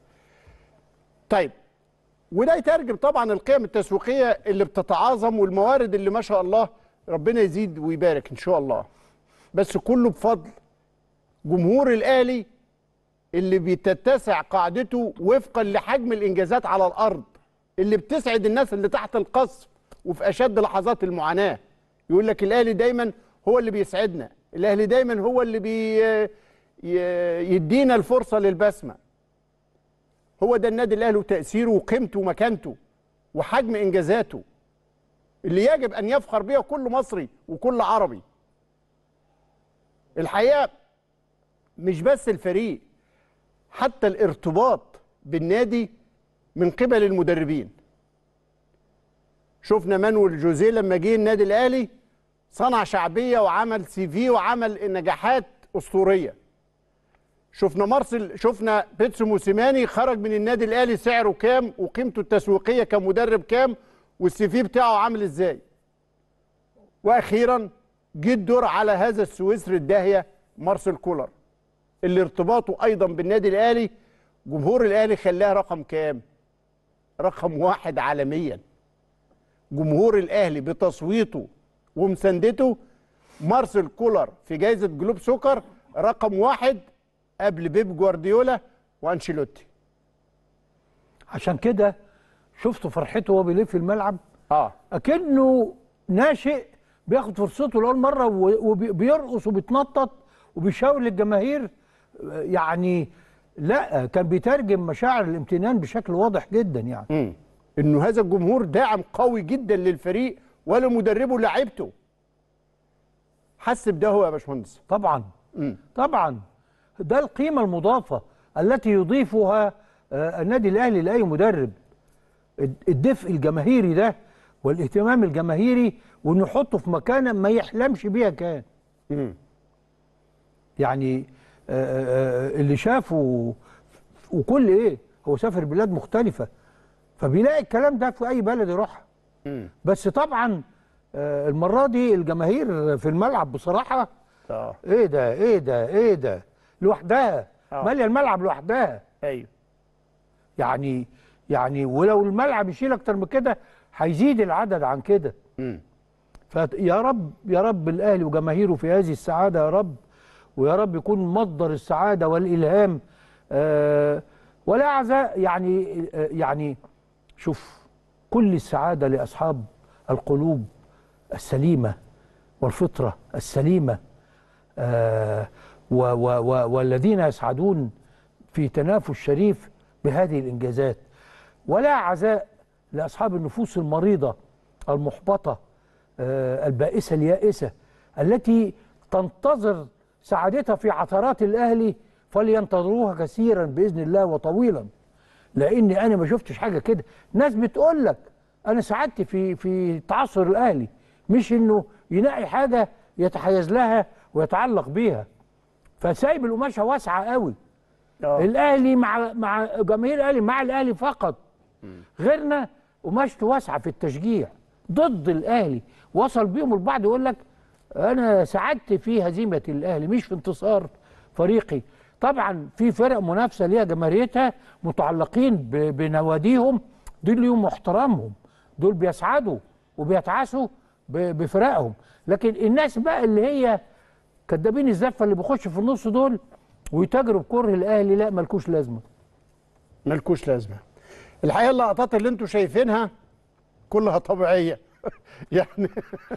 طيب وده يترجم طبعا القيم التسويقيه اللي بتتعاظم والموارد اللي ما شاء الله ربنا يزيد ويبارك ان شاء الله بس كله بفضل جمهور الاهلي اللي بتتسع قاعدته وفقا لحجم الانجازات على الارض اللي بتسعد الناس اللي تحت القصف وفي اشد لحظات المعاناه يقول لك الاهلي دايما هو اللي بيسعدنا الاهلي دايما هو اللي بي ي- يدينا الفرصه للبسمه هو ده النادي الاهلي وتاثيره وقيمته ومكانته وحجم انجازاته اللي يجب ان يفخر بها كل مصري وكل عربي الحقيقه مش بس الفريق حتى الارتباط بالنادي من قبل المدربين شفنا مانويل جوزيه لما جه النادي الاهلي صنع شعبيه وعمل سي في وعمل نجاحات اسطوريه شفنا مارسيل شفنا بيتسو موسيماني خرج من النادي الاهلي سعره كام وقيمته التسويقيه كمدرب كام والسي في بتاعه عامل ازاي واخيرا جه الدور على هذا السويسري الداهيه مارسيل كولر اللي ارتباطه ايضا بالنادي الاهلي جمهور الاهلي خلاه رقم كام رقم واحد عالميا جمهور الاهلي بتصويته ومساندته مارسيل كولر في جائزه جلوب سكر رقم واحد قبل بيب جوارديولا وانشيلوتي عشان كده شفتوا فرحته وهو بيلف الملعب اه اكنه ناشئ بياخد فرصته لاول مره و- وبيرقص وبيتنطط وبيشاور للجماهير آه، يعني لا كان بيترجم مشاعر الامتنان بشكل واضح جدا يعني مم. انه هذا الجمهور داعم قوي جدا للفريق ولمدربه ولاعيبته حس بده هو يا باشمهندس طبعا مم. طبعا ده القيمه المضافه التي يضيفها آه، النادي الاهلي لاي مدرب الد- الدفء الجماهيري ده والاهتمام الجماهيري وانه يحطه في مكانه ما يحلمش بيها كان مم. يعني آه، آه، اللي شافه وكل ايه هو سافر بلاد مختلفه فبيلاقي الكلام ده في اي بلد يروحها مم. بس طبعا آه، المره دي الجماهير في الملعب بصراحه اه ايه ده ايه ده ايه ده لوحدها آه. ماليه الملعب لوحدها ايوه يعني يعني ولو الملعب يشيل اكتر من كده هيزيد العدد عن كده مم. فيا رب يا رب الاهلي وجماهيره في هذه السعاده يا رب ويا رب يكون مصدر السعاده والالهام آه ولا عزاء يعني آه يعني شوف كل السعاده لاصحاب القلوب السليمه والفطره السليمه آه و و و والذين يسعدون في تنافس شريف بهذه الانجازات ولا عزاء لاصحاب النفوس المريضه المحبطه آه البائسه اليائسه التي تنتظر سعادتها في عثرات الاهلي فلينتظروها كثيرا باذن الله وطويلا لاني انا ما شفتش حاجه كده ناس بتقول لك انا سعادتي في في تعثر الاهلي مش انه ينقي حاجه يتحيز لها ويتعلق بيها فسايب القماشه واسعه قوي آه. الاهلي مع مع جماهير الاهلي مع الاهلي فقط غيرنا قماشته واسعه في التشجيع ضد الاهلي وصل بيهم البعض يقول لك انا سعدت في هزيمه الاهلي مش في انتصار فريقي طبعا في فرق منافسه ليها جماهيريتها متعلقين ب- بنواديهم دول ليهم احترامهم دول بيسعدوا وبيتعاسوا ب- بفرقهم لكن الناس بقى اللي هي كدابين الزفه اللي بيخشوا في النص دول ويتاجروا بكره الاهلي لا ملكوش لازمه ملكوش لازمه الحقيقه اللقطات اللي انتم شايفينها كلها طبيعيه يعني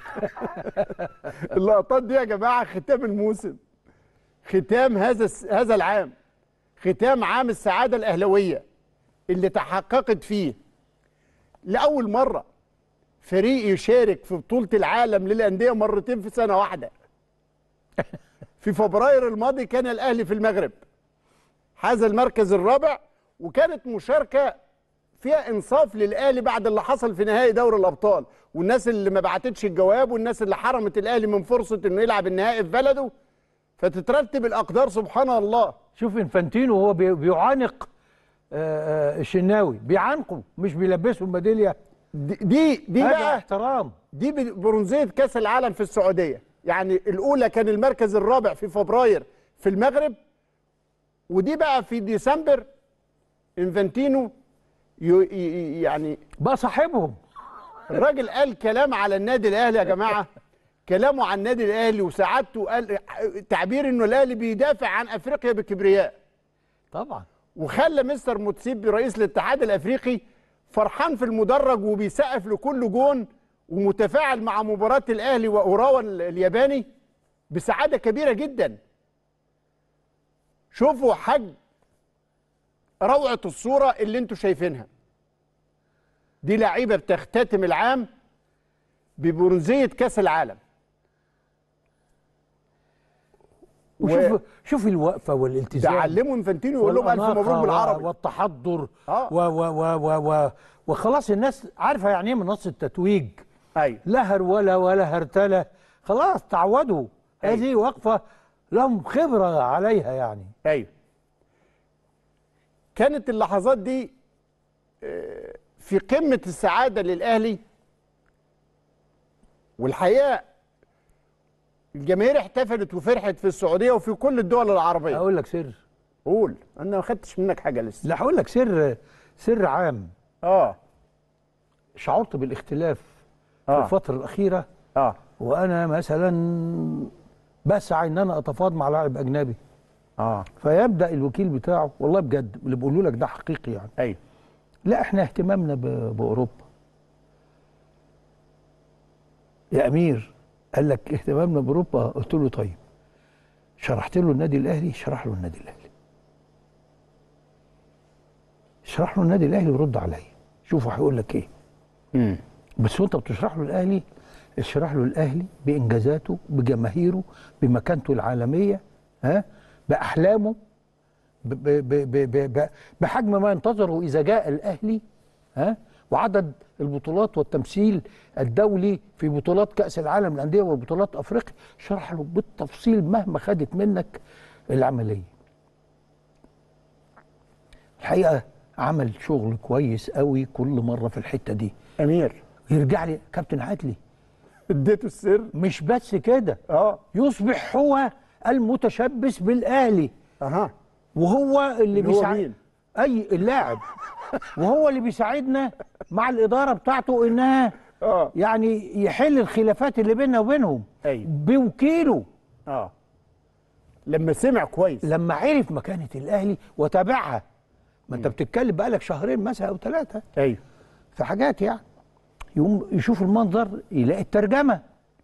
اللقطات دي يا جماعه ختام الموسم ختام هذا الس- هذا العام ختام عام السعاده الاهلاويه اللي تحققت فيه لاول مره فريق يشارك في بطوله العالم للانديه مرتين في سنه واحده في فبراير الماضي كان الاهلي في المغرب حاز المركز الرابع وكانت مشاركه فيها انصاف للاهلي بعد اللي حصل في نهائي دوري الابطال والناس اللي ما بعتتش الجواب والناس اللي حرمت الاهلي من فرصه انه يلعب النهائي في بلده فتترتب الاقدار سبحان الله شوف انفانتينو وهو بي- بيعانق آه، آه، الشناوي بيعانقه مش بيلبسه الميداليه دي دي, دي هذا بقى احترام دي برونزيه كاس العالم في السعوديه يعني الاولى كان المركز الرابع في فبراير في المغرب ودي بقى في ديسمبر انفانتينو يو- ي- ي- يعني بقى صاحبهم الراجل قال كلام على النادي الاهلي يا جماعه كلامه عن النادي الاهلي وسعادته قال تعبير انه الاهلي بيدافع عن افريقيا بكبرياء طبعا وخلى مستر موتسيبي رئيس الاتحاد الافريقي فرحان في المدرج وبيسقف لكل جون ومتفاعل مع مباراه الاهلي واوراوا ال- الياباني بسعاده كبيره جدا شوفوا حجم روعه الصوره اللي انتوا شايفينها دي لعيبه بتختتم العام ببرونزيه كاس العالم وشوف شوف الوقفه ده والالتزام علموا انفانتينو يقول لهم الف والأناقة مبروك و- بالعربي والتحضر آه. و و و و و وخلاص الناس عارفه يعني ايه منصه التتويج ايوه لا هروله ولا هرتله خلاص تعودوا أيوة. هذه وقفه لهم خبره عليها يعني ايوه كانت اللحظات دي آه، في قمه السعاده للاهلي والحقيقه الجماهير احتفلت وفرحت في السعوديه وفي كل الدول العربيه اقول لك سر قول انا ما خدتش منك حاجه لسه لا هقول لك سر سر عام اه شعرت بالاختلاف في اه الفتره الاخيره اه وانا مثلا بسعى ان انا اتفاوض مع لاعب اجنبي اه فيبدا الوكيل بتاعه والله بجد اللي بقوله لك ده حقيقي يعني ايوه لا احنا اهتمامنا ب- باوروبا يا امير قال لك اهتمامنا باوروبا قلت له طيب شرحت له النادي الاهلي شرح له النادي الاهلي شرح له النادي الاهلي ورد عليا شوفوا هيقول لك ايه امم بس وانت بتشرح له الاهلي اشرح له الاهلي بانجازاته بجماهيره بمكانته العالميه ها باحلامه ب ب ب ب ب ب بحجم ما ينتظره اذا جاء الاهلي ها وعدد البطولات والتمثيل الدولي في بطولات كاس العالم للانديه وبطولات افريقيا شرح له بالتفصيل مهما خدت منك العمليه الحقيقه عمل شغل كويس قوي كل مره في الحته دي امير يرجع لي كابتن عدلي اديته السر مش بس كده اه يصبح هو المتشبث بالاهلي اها وهو اللي اللي هو بيساعد مين؟ اي اللاعب وهو اللي بيساعدنا مع الاداره بتاعته انها اه يعني يحل الخلافات اللي بيننا وبينهم ايوه بوكيله اه لما سمع كويس لما عرف مكانه الاهلي وتابعها ما انت بتتكلم بقالك شهرين مثلا او ثلاثه ايوه في حاجات يعني يقوم يشوف المنظر يلاقي الترجمه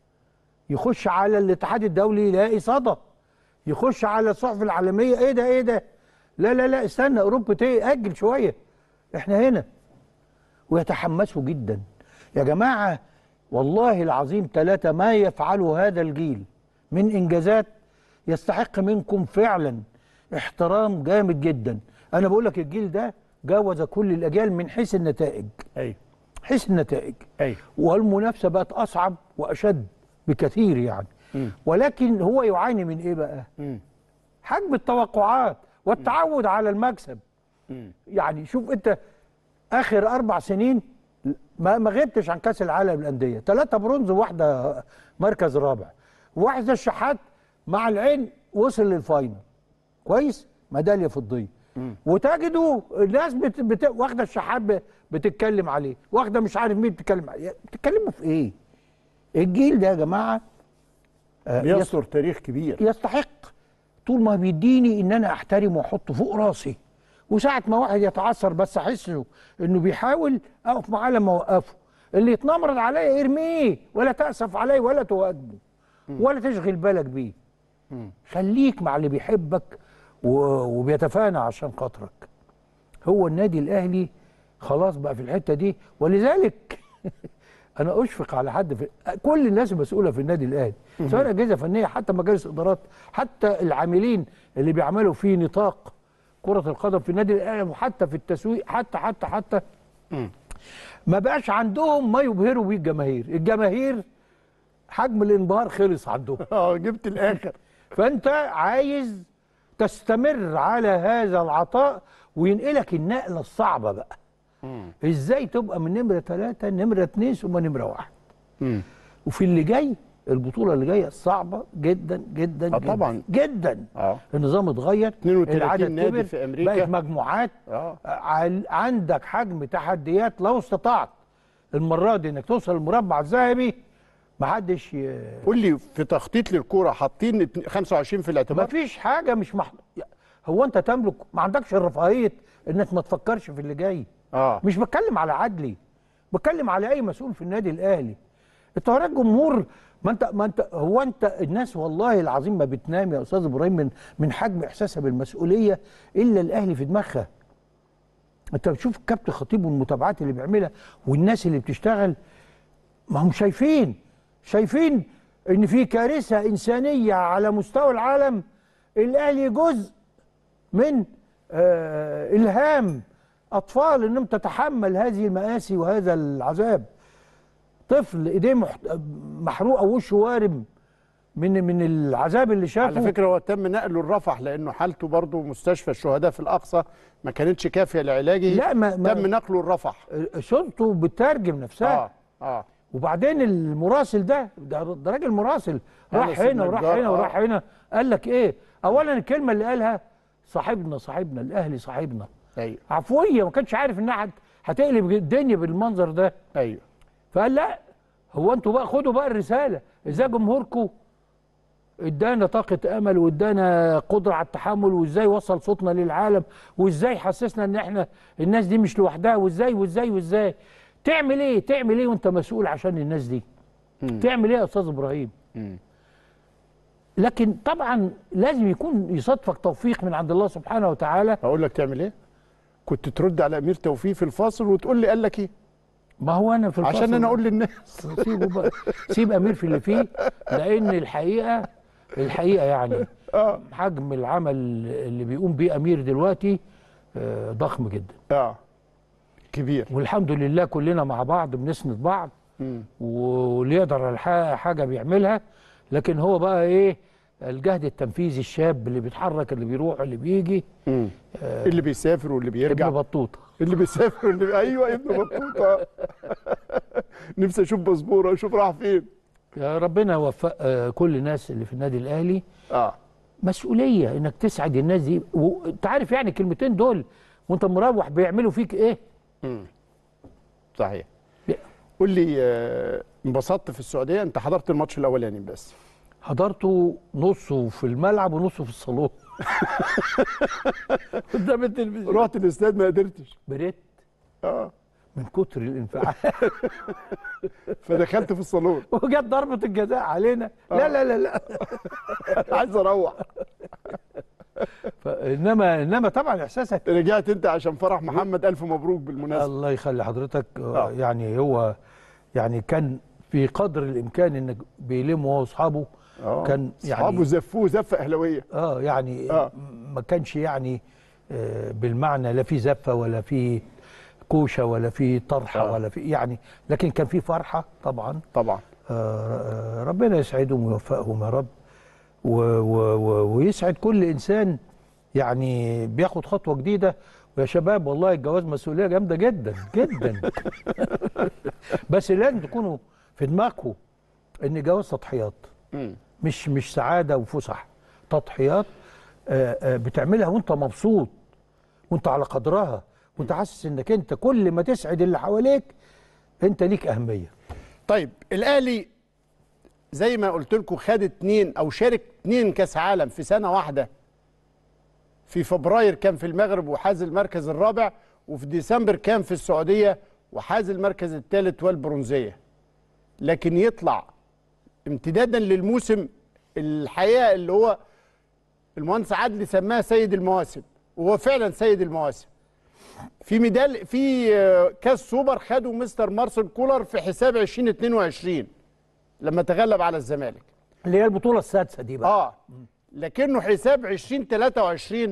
يخش على الاتحاد الدولي يلاقي صدى يخش على الصحف العالميه ايه ده ايه ده لا لا لا استنى اوروبا ايه اجل شويه احنا هنا ويتحمسوا جدا يا جماعه والله العظيم ثلاثه ما يفعله هذا الجيل من انجازات يستحق منكم فعلا احترام جامد جدا انا بقول لك الجيل ده جاوز كل الاجيال من حيث النتائج ايوه حيث النتائج ايوه والمنافسه بقت اصعب واشد بكثير يعني ولكن هو يعاني من ايه بقى مم. حجم التوقعات والتعود على المكسب يعني شوف انت اخر اربع سنين ما ما غبتش عن كاس العالم للانديه ثلاثه برونز وواحده مركز رابع واحده الشحات مع العين وصل للفاينل كويس ميداليه فضيه وتجدوا الناس بت... بت... واخده الشحات ب... بتتكلم عليه واخده مش عارف مين بتتكلم عليه بتتكلموا في ايه الجيل ده يا جماعه آه، يس- بيستر تاريخ كبير يستحق طول ما بيديني ان انا احترمه واحطه فوق راسي وساعة ما واحد يتعثر بس احس انه انه بيحاول اقف معاه لما اوقفه اللي يتنمرض عليا ارميه ولا تأسف عليه ولا تواجهه ولا تشغل بالك بيه خليك مع اللي بيحبك و- وبيتفانى عشان خاطرك هو النادي الاهلي خلاص بقى في الحته دي ولذلك انا اشفق على حد في كل الناس المسؤوله في النادي الاهلي سواء اجهزه فنيه حتى مجالس ادارات حتى العاملين اللي بيعملوا في نطاق كره القدم في النادي الاهلي وحتى في التسويق حتى حتى حتى ما بقاش عندهم ما يبهروا بيه الجماهير الجماهير حجم الانبهار خلص عندهم اه جبت الاخر فانت عايز تستمر على هذا العطاء وينقلك النقله الصعبه بقى ازاي تبقى من نمره ثلاثه نمره اثنين ثم نمره واحد وفي اللي جاي البطوله اللي جايه صعبه جدا جدا آه جدا طبعاً. جدا اه النظام اتغير 32 العدد نادي كبر في أمريكا. بقت مجموعات اه عل- عندك حجم تحديات لو استطعت المره دي انك توصل المربع الذهبي محدش ي... قول لي في تخطيط للكوره حاطين اتن- 25 في ما الاعتبار فيش حاجه مش مح... هو انت تملك ما عندكش الرفاهيه انك ما تفكرش في اللي جاي اه مش بتكلم على عدلي بتكلم على اي مسؤول في النادي الاهلي انت وراك جمهور ما انت ما انت هو انت الناس والله العظيم ما بتنام يا استاذ ابراهيم من من حجم احساسها بالمسؤوليه الا الاهلي في دماغها انت بتشوف الكابتن خطيب والمتابعات اللي بيعملها والناس اللي بتشتغل ما هم شايفين شايفين ان في كارثه انسانيه على مستوى العالم الاهلي جزء من آه الهام اطفال انهم تتحمل هذه المآسي وهذا العذاب طفل ايديه محت... محروقه ووشه وارم من من العذاب اللي شافه على فكره هو تم نقله لرفح لانه حالته برضه مستشفى الشهداء في الاقصى ما كانتش كافيه لعلاجه لا، ما- ما- تم نقله لرفح صورته بتترجم نفسها اه اه وبعدين المراسل ده ده, ده راجل مراسل راح أنس هنا وراح النجار، هنا آه. وراح هنا قال لك ايه اولا الكلمه اللي قالها صاحبنا صاحبنا الاهلي صاحبنا ايوه عفويه ما كانش عارف انها هت- هتقلب الدنيا بالمنظر ده ايوه فقال لا هو انتوا بقى خدوا بقى الرساله ازاي جمهوركم ادانا طاقه امل وادانا قدره على التحمل وازاي وصل صوتنا للعالم وازاي حسسنا ان احنا الناس دي مش لوحدها وازاي وازاي وازاي تعمل ايه تعمل ايه وانت مسؤول عشان الناس دي تعمل ايه يا استاذ ابراهيم لكن طبعا لازم يكون يصادفك توفيق من عند الله سبحانه وتعالى اقول لك تعمل ايه كنت ترد على امير توفيق في الفاصل وتقول لي قال لك ايه ما هو انا في عشان الفصل- انا اقول للناس سيبه بقى سيب امير في اللي فيه لان الحقيقه الحقيقه يعني اه حجم العمل اللي بيقوم بيه امير دلوقتي آه، ضخم جدا اه كبير والحمد لله كلنا مع بعض بنسند بعض مم. واللي يقدر على الح- حاجه بيعملها لكن هو بقى ايه الجهد التنفيذي الشاب اللي بيتحرك اللي بيروح اللي بيجي مم. اللي بيسافر واللي بيرجع ابن بطوطه اللي بيسافر واللي بي... ايوه ابن بطوطه نفسي اشوف باسبوره اشوف راح فين يا ربنا يوفق آه، كل الناس اللي في النادي الاهلي اه مسؤوليه انك تسعد الناس دي وانت عارف يعني الكلمتين دول وانت مروح بيعملوا فيك ايه صحيح ب- قول لي آه، انبسطت في السعوديه انت حضرت الماتش الاولاني بس حضرته نصه في الملعب ونصه في الصالون قدام التلفزيون رحت الاستاد ما قدرتش بريت اه من كتر الانفعال فدخلت في الصالون وجت ضربه الجزاء علينا لا لا لا لا عايز اروح انما انما طبعا احساسك رجعت انت عشان فرح محمد الف مبروك بالمناسبه الله يخلي حضرتك آه. آه. يعني هو يعني كان في قدر الامكان انك بيلم هو واصحابه آه. كان اصحابه يعني زفوه زفه اهلاويه اه يعني آه. ما كانش يعني آه بالمعنى لا في زفه ولا في كوشه ولا في طرحه آه. ولا في يعني لكن كان في فرحه طبعا طبعا آه، ربنا يسعدهم ويوفقهم يا رب و و و ويسعد كل انسان يعني بياخد خطوه جديده ويا شباب والله الجواز مسؤوليه جامده جدا جدا بس لازم تكونوا في دماغكم ان الجواز تضحيات مم. مش مش سعاده وفسح تضحيات آه، آه، بتعملها وانت مبسوط وانت على قدرها وانت حاسس انك انت كل ما تسعد اللي حواليك انت ليك اهميه طيب الاهلي زي ما قلت لكم خد اتنين او شارك اتنين كاس عالم في سنه واحده في فبراير كان في المغرب وحاز المركز الرابع وفي ديسمبر كان في السعوديه وحاز المركز الثالث والبرونزيه لكن يطلع امتدادا للموسم الحقيقه اللي هو المهندس عدلي سماها سيد المواسم وهو فعلا سيد المواسم في ميدال في آه، كاس سوبر خده مستر مارسيل كولر في حساب 2022 لما تغلب على الزمالك اللي هي البطوله السادسه دي بقى اه لكنه حساب 2023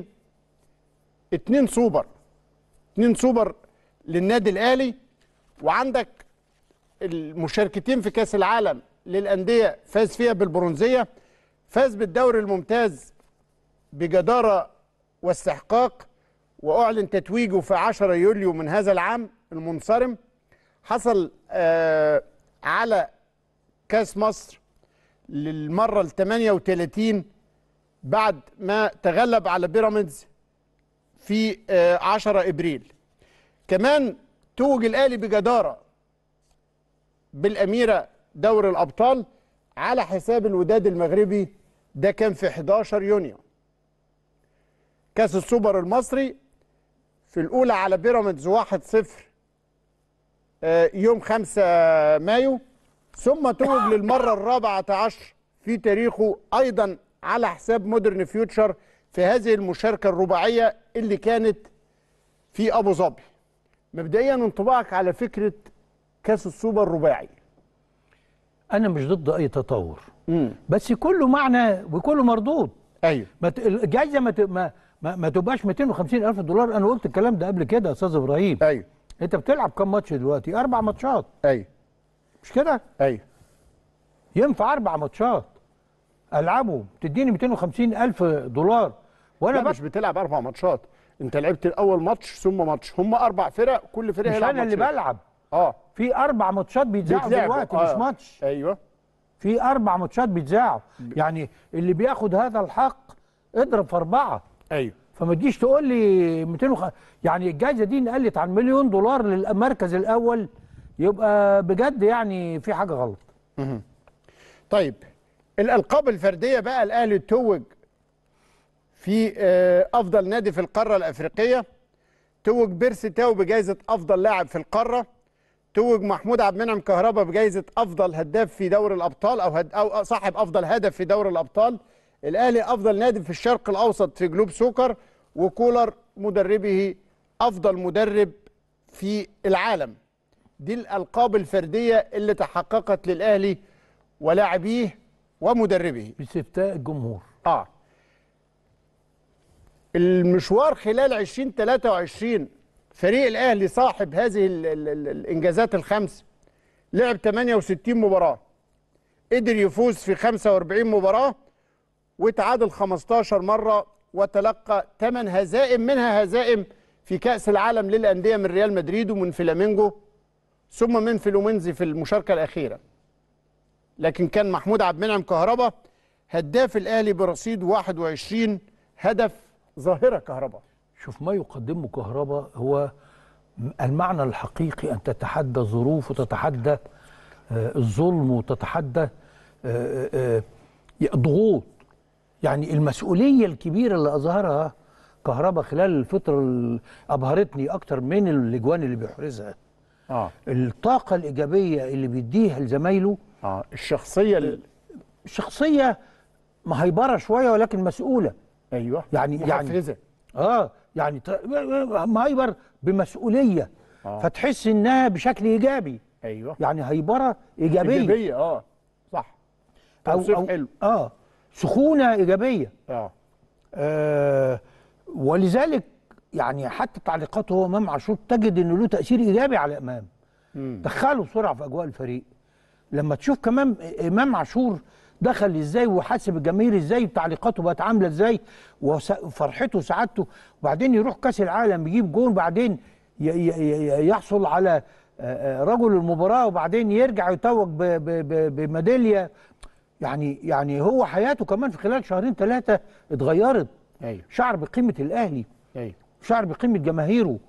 اتنين سوبر اتنين سوبر للنادي الاهلي وعندك المشاركتين في كاس العالم للانديه فاز فيها بالبرونزيه فاز بالدوري الممتاز بجداره واستحقاق واعلن تتويجه في 10 يوليو من هذا العام المنصرم حصل آه على كاس مصر للمره ال 38 بعد ما تغلب على بيراميدز في آه 10 ابريل كمان توج الاهلي بجداره بالاميره دوري الابطال على حساب الوداد المغربي ده كان في 11 يونيو كاس السوبر المصري في الاولى على بيراميدز 1-0 آه، يوم 5 مايو ثم توج للمره الرابعه عشر في تاريخه ايضا على حساب مودرن فيوتشر في هذه المشاركه الرباعيه اللي كانت في ابو ظبي مبدئيا انطباعك على فكره كاس السوبر الرباعي انا مش ضد اي تطور امم بس كله معنى وكله مردود ايوه ما ت- الجايزه ما ت- ما ما, ما تبقاش 250 الف دولار انا قلت الكلام ده قبل كده يا استاذ ابراهيم ايوه انت بتلعب كام ماتش دلوقتي اربع ماتشات ايوه مش كده ايوه ينفع اربع ماتشات العبه تديني 250 الف دولار وانا لا بس مش بتلعب اربع ماتشات انت لعبت الاول ماتش ثم ماتش هم اربع فرق كل فرقه مش يلعب انا اللي ماتشين. بلعب اه في اربع ماتشات بيتذاعوا بيتلعبوا. دلوقتي آه. مش ماتش ايوه في اربع ماتشات بيتذاعوا يعني اللي بياخد هذا الحق اضرب في اربعه ايوه فما تجيش تقول لي 200 وخ... يعني الجائزه دي نقلت عن مليون دولار للمركز الاول يبقى بجد يعني في حاجه غلط طيب الالقاب الفرديه بقى الاهلي توج في آه، افضل نادي في القاره الافريقيه توج بيرسي تاو بجائزه افضل لاعب في القاره توج محمود عبد المنعم كهربا بجائزه افضل هداف في دوري الابطال او هد او صاحب افضل هدف في دوري الابطال الاهلي افضل نادي في الشرق الاوسط في جلوب سوكر وكولر مدربه افضل مدرب في العالم دي الالقاب الفرديه اللي تحققت للاهلي ولاعبيه ومدربه باستفتاء الجمهور اه المشوار خلال 2023 فريق الاهلي صاحب هذه ال ال ال الانجازات الخمس لعب 68 مباراه قدر يفوز في 45 مباراه وتعادل 15 مره وتلقى 8 هزائم منها هزائم في كاس العالم للانديه من ريال مدريد ومن فلامينجو ثم من فلومينزي في المشاركه الاخيره لكن كان محمود عبد المنعم كهربا هداف الاهلي برصيد 21 هدف ظاهره كهربا شوف ما يقدمه كهرباء هو المعنى الحقيقي ان تتحدى الظروف وتتحدى آه، الظلم وتتحدى آه، آه، آه، ضغوط يعني المسؤوليه الكبيره اللي اظهرها كهرباء خلال الفتره اللي ابهرتني اكتر من الاجوان اللي بيحرزها اه الطاقه الايجابيه اللي بيديها لزمايله اه الشخصيه ال- شخصيه مهيبره شويه ولكن مسؤوله ايوه يعني- يعني- محفزه اه يعني ت- مهيبر بمسؤوليه آه. فتحس انها بشكل ايجابي ايوه يعني هيبره ايجابيه ايجابيه اه صح توصيف حلو اه سخونه ايجابيه اه آه ولذلك يعني حتى تعليقاته هو امام عاشور تجد انه له تاثير ايجابي على امام مم. دخله بسرعه في اجواء الفريق لما تشوف كمان امام عاشور دخل ازاي وحاسب الجماهير ازاي وتعليقاته بقت عامله ازاي وس- وفرحته وسعادته وبعدين يروح كاس العالم يجيب جون بعدين ي- ي- ي- يحصل على آه، آه، رجل المباراه وبعدين يرجع يتوج ب- ب- ب- بميداليه يعني يعني هو حياته كمان في خلال شهرين ثلاثه اتغيرت ايوه شعر بقيمه الاهلي ايوه شعر بقيمه جماهيره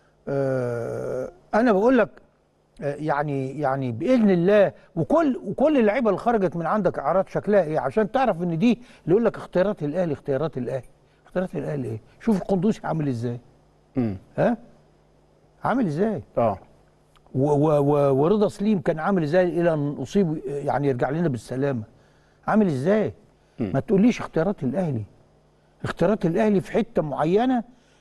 آه انا بقول لك آه يعني يعني باذن الله وكل وكل اللعيبه اللي خرجت من عندك اعراض شكلها ايه عشان تعرف ان دي اللي يقول لك اختيارات الاهلي اختيارات الاهلي اختيارات الاهلي ايه شوف القندوسي عامل ازاي امم ها عامل ازاي اه و- و- و- ورضا سليم كان عامل ازاي الى ان اصيب يعني يرجع لنا بالسلامه عامل ازاي ما تقوليش اختيارات الاهلي اختيارات الاهلي في حته معينه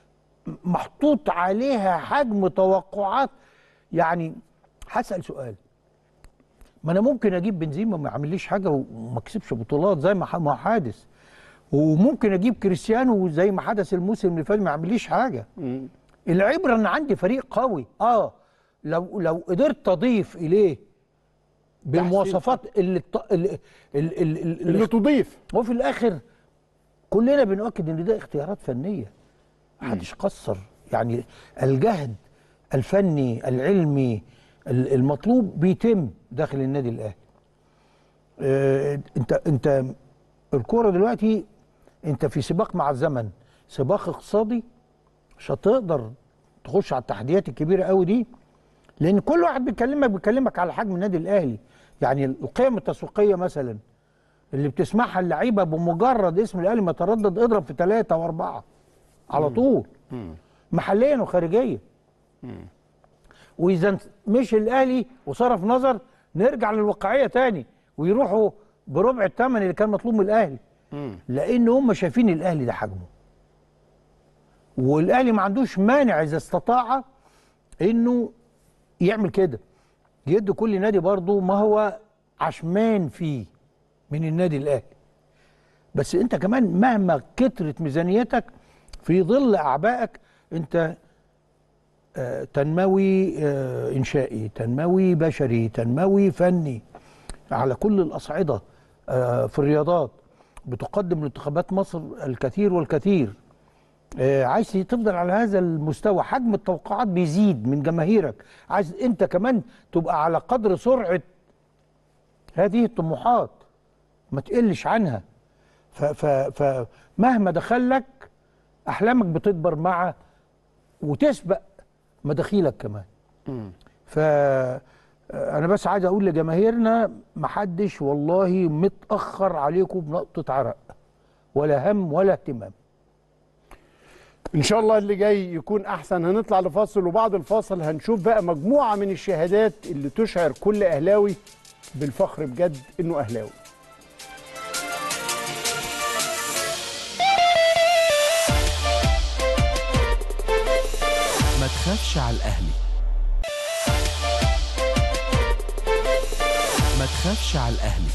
محطوط عليها حجم توقعات يعني هسال سؤال ما انا ممكن اجيب بنزيما ما يعمليش حاجه وما كسبش بطولات زي ما ح- ما حادث وممكن اجيب كريستيانو زي ما حدث الموسم اللي فات ما يعمليش حاجه مم. العبره ان عندي فريق قوي اه لو لو قدرت اضيف اليه بالمواصفات اللي الط- اللي, اللي, اللي, اللي اللي تضيف وفي الاخر كلنا بنؤكد ان ده اختيارات فنيه محدش قصر يعني الجهد الفني العلمي ال- المطلوب بيتم داخل النادي الاهلي آه، انت انت الكوره دلوقتي انت في سباق مع الزمن سباق اقتصادي مش هتقدر تخش على التحديات الكبيره قوي دي لان كل واحد بيكلمك بيكلمك على حجم النادي الاهلي يعني القيم التسويقيه مثلا اللي بتسمعها اللعيبه بمجرد اسم الاهلي ما تردد اضرب في ثلاثه واربعه على طول محليا وخارجيا واذا مش الاهلي وصرف نظر نرجع للواقعيه تاني ويروحوا بربع الثمن اللي كان مطلوب من الاهلي لان هم شايفين الاهلي ده حجمه والاهلي ما عندوش مانع اذا استطاع انه يعمل كده يدي كل نادي برضه ما هو عشمان فيه من النادي الاهلي بس انت كمان مهما كترت ميزانيتك في ظل اعبائك انت آه، تنموي آه، انشائي تنموي بشري تنموي فني على كل الاصعده آه، في الرياضات بتقدم لانتخابات مصر الكثير والكثير آه، عايز تفضل على هذا المستوى حجم التوقعات بيزيد من جماهيرك عايز انت كمان تبقى على قدر سرعه هذه الطموحات ما تقلش عنها ف- ف- فمهما دخلك احلامك بتكبر مع وتسبق مداخيلك كمان ف انا بس عايز اقول لجماهيرنا محدش والله متاخر عليكم بنقطه عرق ولا هم ولا اهتمام ان شاء الله اللي جاي يكون احسن هنطلع لفاصل وبعد الفاصل هنشوف بقى مجموعه من الشهادات اللي تشعر كل اهلاوي بالفخر بجد انه اهلاوي ما تخافش على الأهلي ما تخافش على الأهلي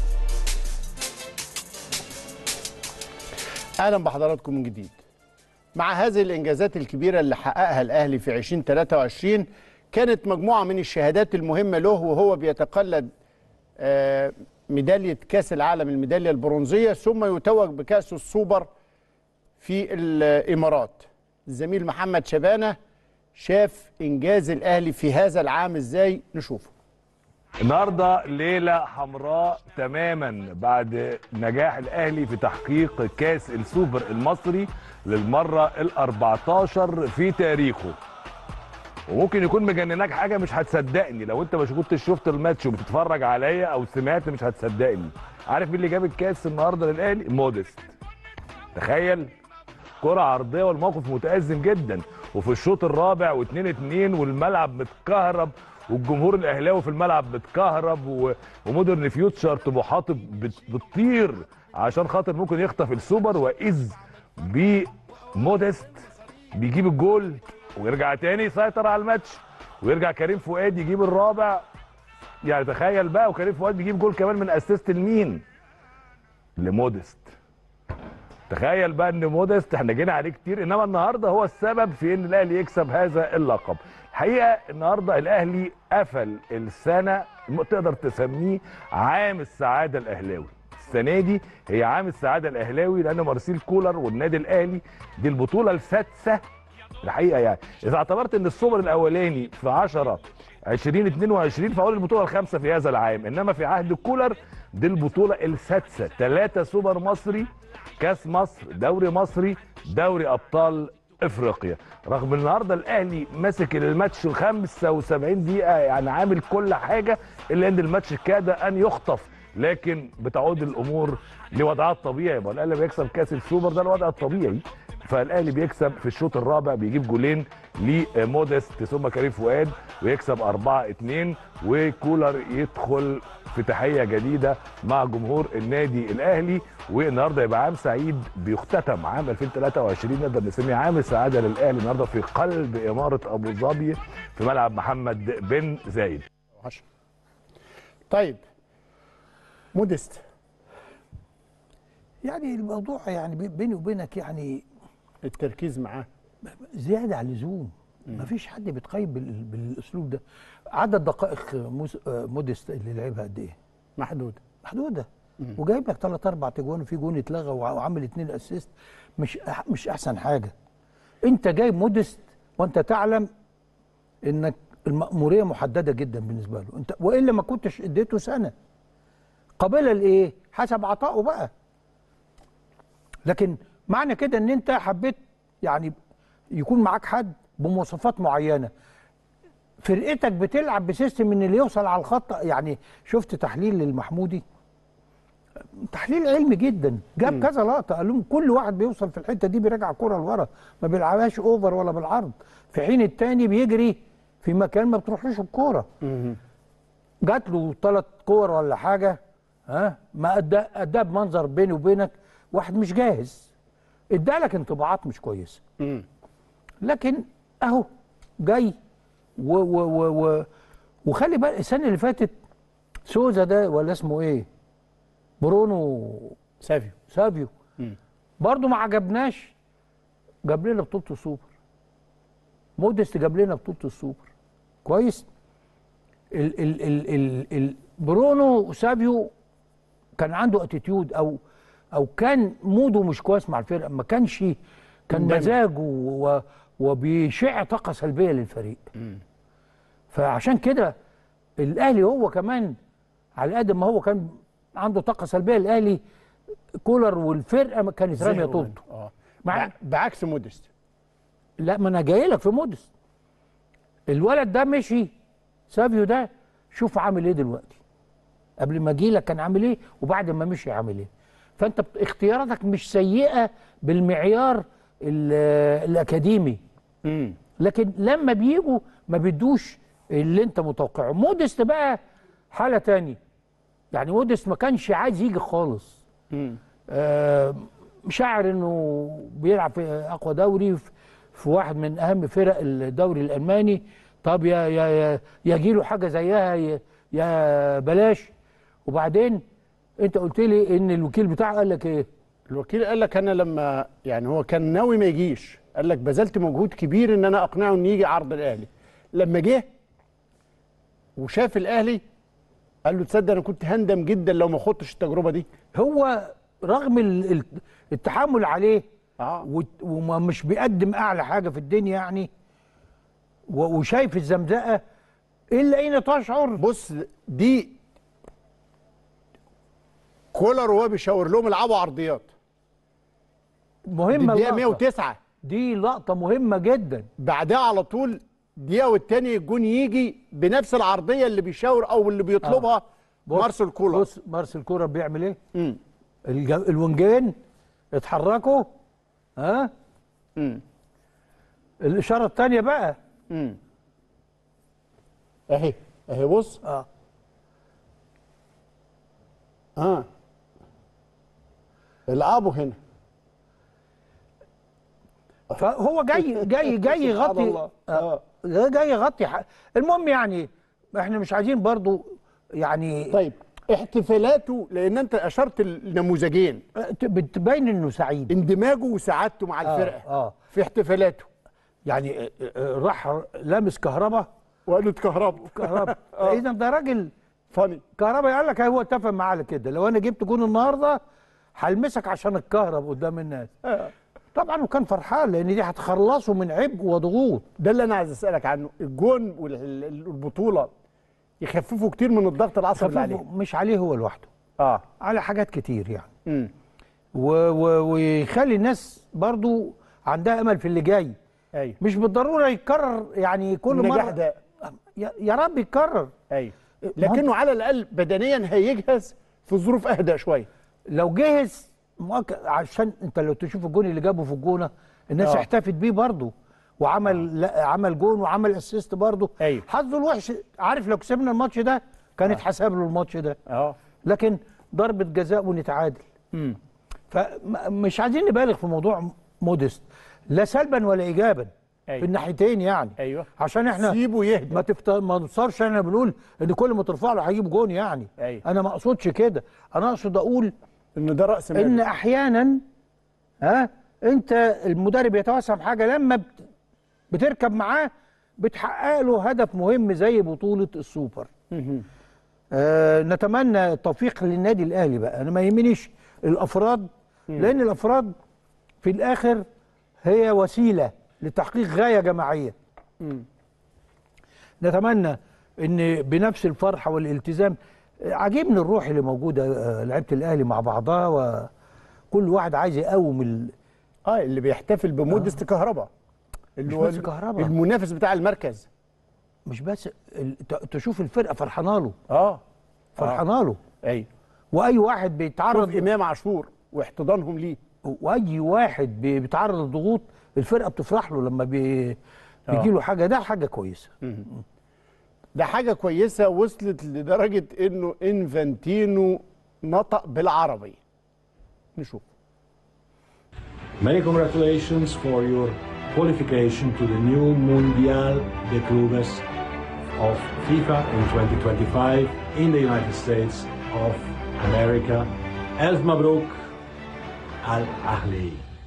اهلا بحضراتكم من جديد مع هذه الانجازات الكبيره اللي حققها الاهلي في 2023 كانت مجموعه من الشهادات المهمه له وهو بيتقلد آه، ميداليه كاس العالم الميداليه البرونزيه ثم يتوج بكاس السوبر في الامارات الزميل محمد شبانه شاف انجاز الاهلي في هذا العام ازاي نشوفه النهارده ليله حمراء تماما بعد نجاح الاهلي في تحقيق كاس السوبر المصري للمره ال14 في تاريخه وممكن يكون مجنناك حاجه مش هتصدقني لو انت مش كنتش شفت الماتش وبتتفرج عليا او سمعت مش هتصدقني عارف مين اللي جاب الكاس النهارده للاهلي موديست تخيل كرة عرضية والموقف متأزم جدا وفي الشوط الرابع و2 2 والملعب متكهرب والجمهور الاهلاوي في الملعب متكهرب و- ومودرن فيوتشر طموحات بت- بتطير عشان خاطر ممكن يخطف السوبر واذ بموديست بيجيب الجول ويرجع تاني يسيطر على الماتش ويرجع كريم فؤاد يجيب الرابع يعني تخيل بقى وكريم فؤاد بيجيب جول كمان من اسيست لمين؟ لموديست تخيل بقى ان موديست احنا جينا عليه كتير انما النهارده هو السبب في ان الاهلي يكسب هذا اللقب الحقيقه النهارده الاهلي قفل السنه تقدر تسميه عام السعاده الاهلاوي السنه دي هي عام السعاده الاهلاوي لان مارسيل كولر والنادي الاهلي دي البطوله السادسه الحقيقه يعني اذا اعتبرت ان السوبر الاولاني في 10 2022 فاقول البطوله الخامسه في هذا العام انما في عهد كولر دي البطوله السادسه ثلاثه سوبر مصري كاس مصر دوري مصري دوري ابطال افريقيا رغم النهارده الاهلي ماسك الماتش ال 75 دقيقه يعني عامل كل حاجه الا ان الماتش كاد ان يخطف لكن بتعود الامور لوضعها الطبيعي يبقى الاهلي بيكسب كاس السوبر ده الوضع الطبيعي فالاهلي بيكسب في الشوط الرابع بيجيب جولين لموديست ثم كريم فؤاد ويكسب 4 2 وكولر يدخل في تحيه جديده مع جمهور النادي الاهلي والنهارده يبقى عام سعيد بيختتم عام 2023 نقدر نسميه عام السعاده للاهلي النهارده في قلب اماره ابو ظبي في ملعب محمد بن زايد عشرة. طيب موديست يعني الموضوع يعني بي- بيني وبينك يعني التركيز معاه زياده عن اللزوم ما فيش حد بيتقيم بال- بالاسلوب ده عدد دقائق موس- آه، موديست اللي لعبها قد ايه؟ محدود محدوده وجايب لك ثلاث اربع تجوان وفي جون اتلغى وع- وعامل اثنين اسيست مش أح مش احسن حاجه انت جايب موديست وانت تعلم انك المأمورية محددة جدا بالنسبة له انت والا ما كنتش اديته سنة قابلة لايه حسب عطائه بقى لكن معنى كده ان انت حبيت يعني يكون معاك حد بمواصفات معينة فرقتك بتلعب بسيستم ان اللي يوصل على الخط يعني شفت تحليل للمحمودي تحليل علمي جدا جاب كذا لقطه قال لهم كل واحد بيوصل في الحته دي بيراجع كرة لورا ما بيلعبهاش اوفر ولا بالعرض في حين التاني بيجري في مكان ما بتروحلوش الكوره جات له ثلاث كور ولا حاجه ها ما ادى اداه بمنظر بيني وبينك واحد مش جاهز ادالك انطباعات مش كويسه لكن اهو جاي و و و و وخلي بالك السنه اللي فاتت سوزا ده ولا اسمه ايه برونو سافيو سافيو برضه ما عجبناش جاب لنا بطوله السوبر موديست جاب لنا بطوله السوبر كويس ال ال ال ال ال برونو سافيو كان عنده اتيتيود او او كان موده مش كويس مع الفرقه ما كانش كان مندمج. مزاجه و وبيشع طاقه سلبيه للفريق فعشان كده الاهلي هو كمان على قد ما هو كان عنده طاقه سلبيه الاهلي كولر والفرقه ما كانت راميه زهقوا طولته منه. اه مع بع- بعكس موديست لا ما انا جاي لك في موديست الولد ده مشي سافيو ده شوف عامل ايه دلوقتي قبل ما اجي لك كان عامل ايه وبعد ما مشي عامل ايه فانت بت- اختياراتك مش سيئه بالمعيار ال- الاكاديمي امم لكن لما بيجوا ما بيدوش اللي انت متوقعه موديست بقى حاله تانية يعني موديست ما كانش عايز يجي خالص آه، شاعر انه بيلعب في اقوى دوري في- في واحد من اهم فرق الدوري الالماني طب يا يا يا يجي له حاجه زيها يا, يا بلاش وبعدين انت قلت لي ان الوكيل بتاعه قال لك ايه الوكيل قال لك انا لما يعني هو كان ناوي ما يجيش قال لك بذلت مجهود كبير ان انا اقنعه ان يجي عرض الاهلي لما جه وشاف الاهلي قال له تصدق انا كنت هندم جدا لو ما خدتش التجربه دي هو رغم ال- ال- التحامل عليه اه وت- وما مش بيقدم اعلى حاجه في الدنيا يعني و- وشايف الزمزقه الا اين تشعر بص دي كولر وهو بيشاور لهم العبوا عرضيات دي مهمه الدقيقه اللقطة. 109 دي لقطه مهمه جدا بعدها على طول دقيقه والتاني الجون يجي بنفس العرضيه اللي بيشاور او اللي بيطلبها بص- مارسيل كولر بص مارسيل كولر بيعمل ايه مم. الج- الونجين اتحركوا ها مم. الاشاره الثانيه بقى امم اهي اهي بص اه اه العبوا هنا فهو جاي جاي جاي سبحان يغطي الله. آه. جاي يغطي ح- المهم يعني احنا مش عايزين برضو يعني طيب احتفالاته لان انت اشرت النموذجين ت- بتبين انه سعيد اندماجه وسعادته مع آه، الفرقه اه في احتفالاته يعني آه، آه، راح لامس كهربا وقالوا اتكهربوا كهربا اذا ده راجل فاني كهربا قال لك هو اتفق معاه على كده لو انا جبت جون النهارده هلمسك عشان الكهرب قدام الناس طبعا وكان فرحان لان دي هتخلصه من عبء وضغوط ده اللي انا عايز اسالك عنه الجون والبطوله يخففوا كتير من الضغط العصبي اللي عليه مش عليه هو لوحده اه على حاجات كتير يعني امم و و ويخلي الناس برضو عندها امل في اللي جاي ايوه مش بالضروره يتكرر يعني كل النجاح مره ده يا يا رب يتكرر ايوه لكنه على الاقل بدنيا هيجهز في ظروف اهدى شويه لو جهز مؤكد عشان انت لو تشوف الجون اللي جابه في الجونه الناس آه. احتفت بيه برضه وعمل لا عمل جون وعمل اسيست برضه أيوه. حظه الوحش عارف لو كسبنا الماتش ده كان اتحسب له الماتش ده اه لكن ضربه جزاء ونتعادل امم فمش عايزين نبالغ في موضوع موديست لا سلبا ولا ايجابا أيوه. في الناحيتين يعني ايوه عشان احنا سيبه يهدى ما تفت... ما نوصلش احنا بنقول ان كل ما ترفع له هيجيب جون يعني أيوه. انا ما اقصدش كده انا اقصد اقول ان ده راس مال ان احيانا ها انت المدرب يتوسم حاجه لما بت... بتركب معاه بتحقق له هدف مهم زي بطوله السوبر مهم. آه نتمنى التوفيق للنادي الاهلي بقى انا ما يهمنيش الافراد لان الافراد في الاخر هي وسيله لتحقيق غايه جماعيه مم. نتمنى ان بنفس الفرحه والالتزام آه، عاجبني الروح اللي موجوده آه، لعيبه الاهلي مع بعضها وكل واحد عايز يقوم ال... اه اللي بيحتفل بمودست كهربا اللي مش بس كهربا. المنافس بتاع المركز مش بس ال... ت- تشوف الفرقه فرحانه له اه فرحانه له ايوه واي واحد شوف بيتعرض امام عاشور واحتضانهم ليه واي واحد بي- بيتعرض لضغوط الفرقه بتفرح له لما بي... بيجي له حاجه ده حاجه كويسه ده حاجه كويسه وصلت لدرجه انه انفانتينو نطق بالعربي نشوف Many congratulations for your qualification to the new Mundial de Clubes of FIFA in 2025 in the United States of America. Elf Mabruk Al Ahli.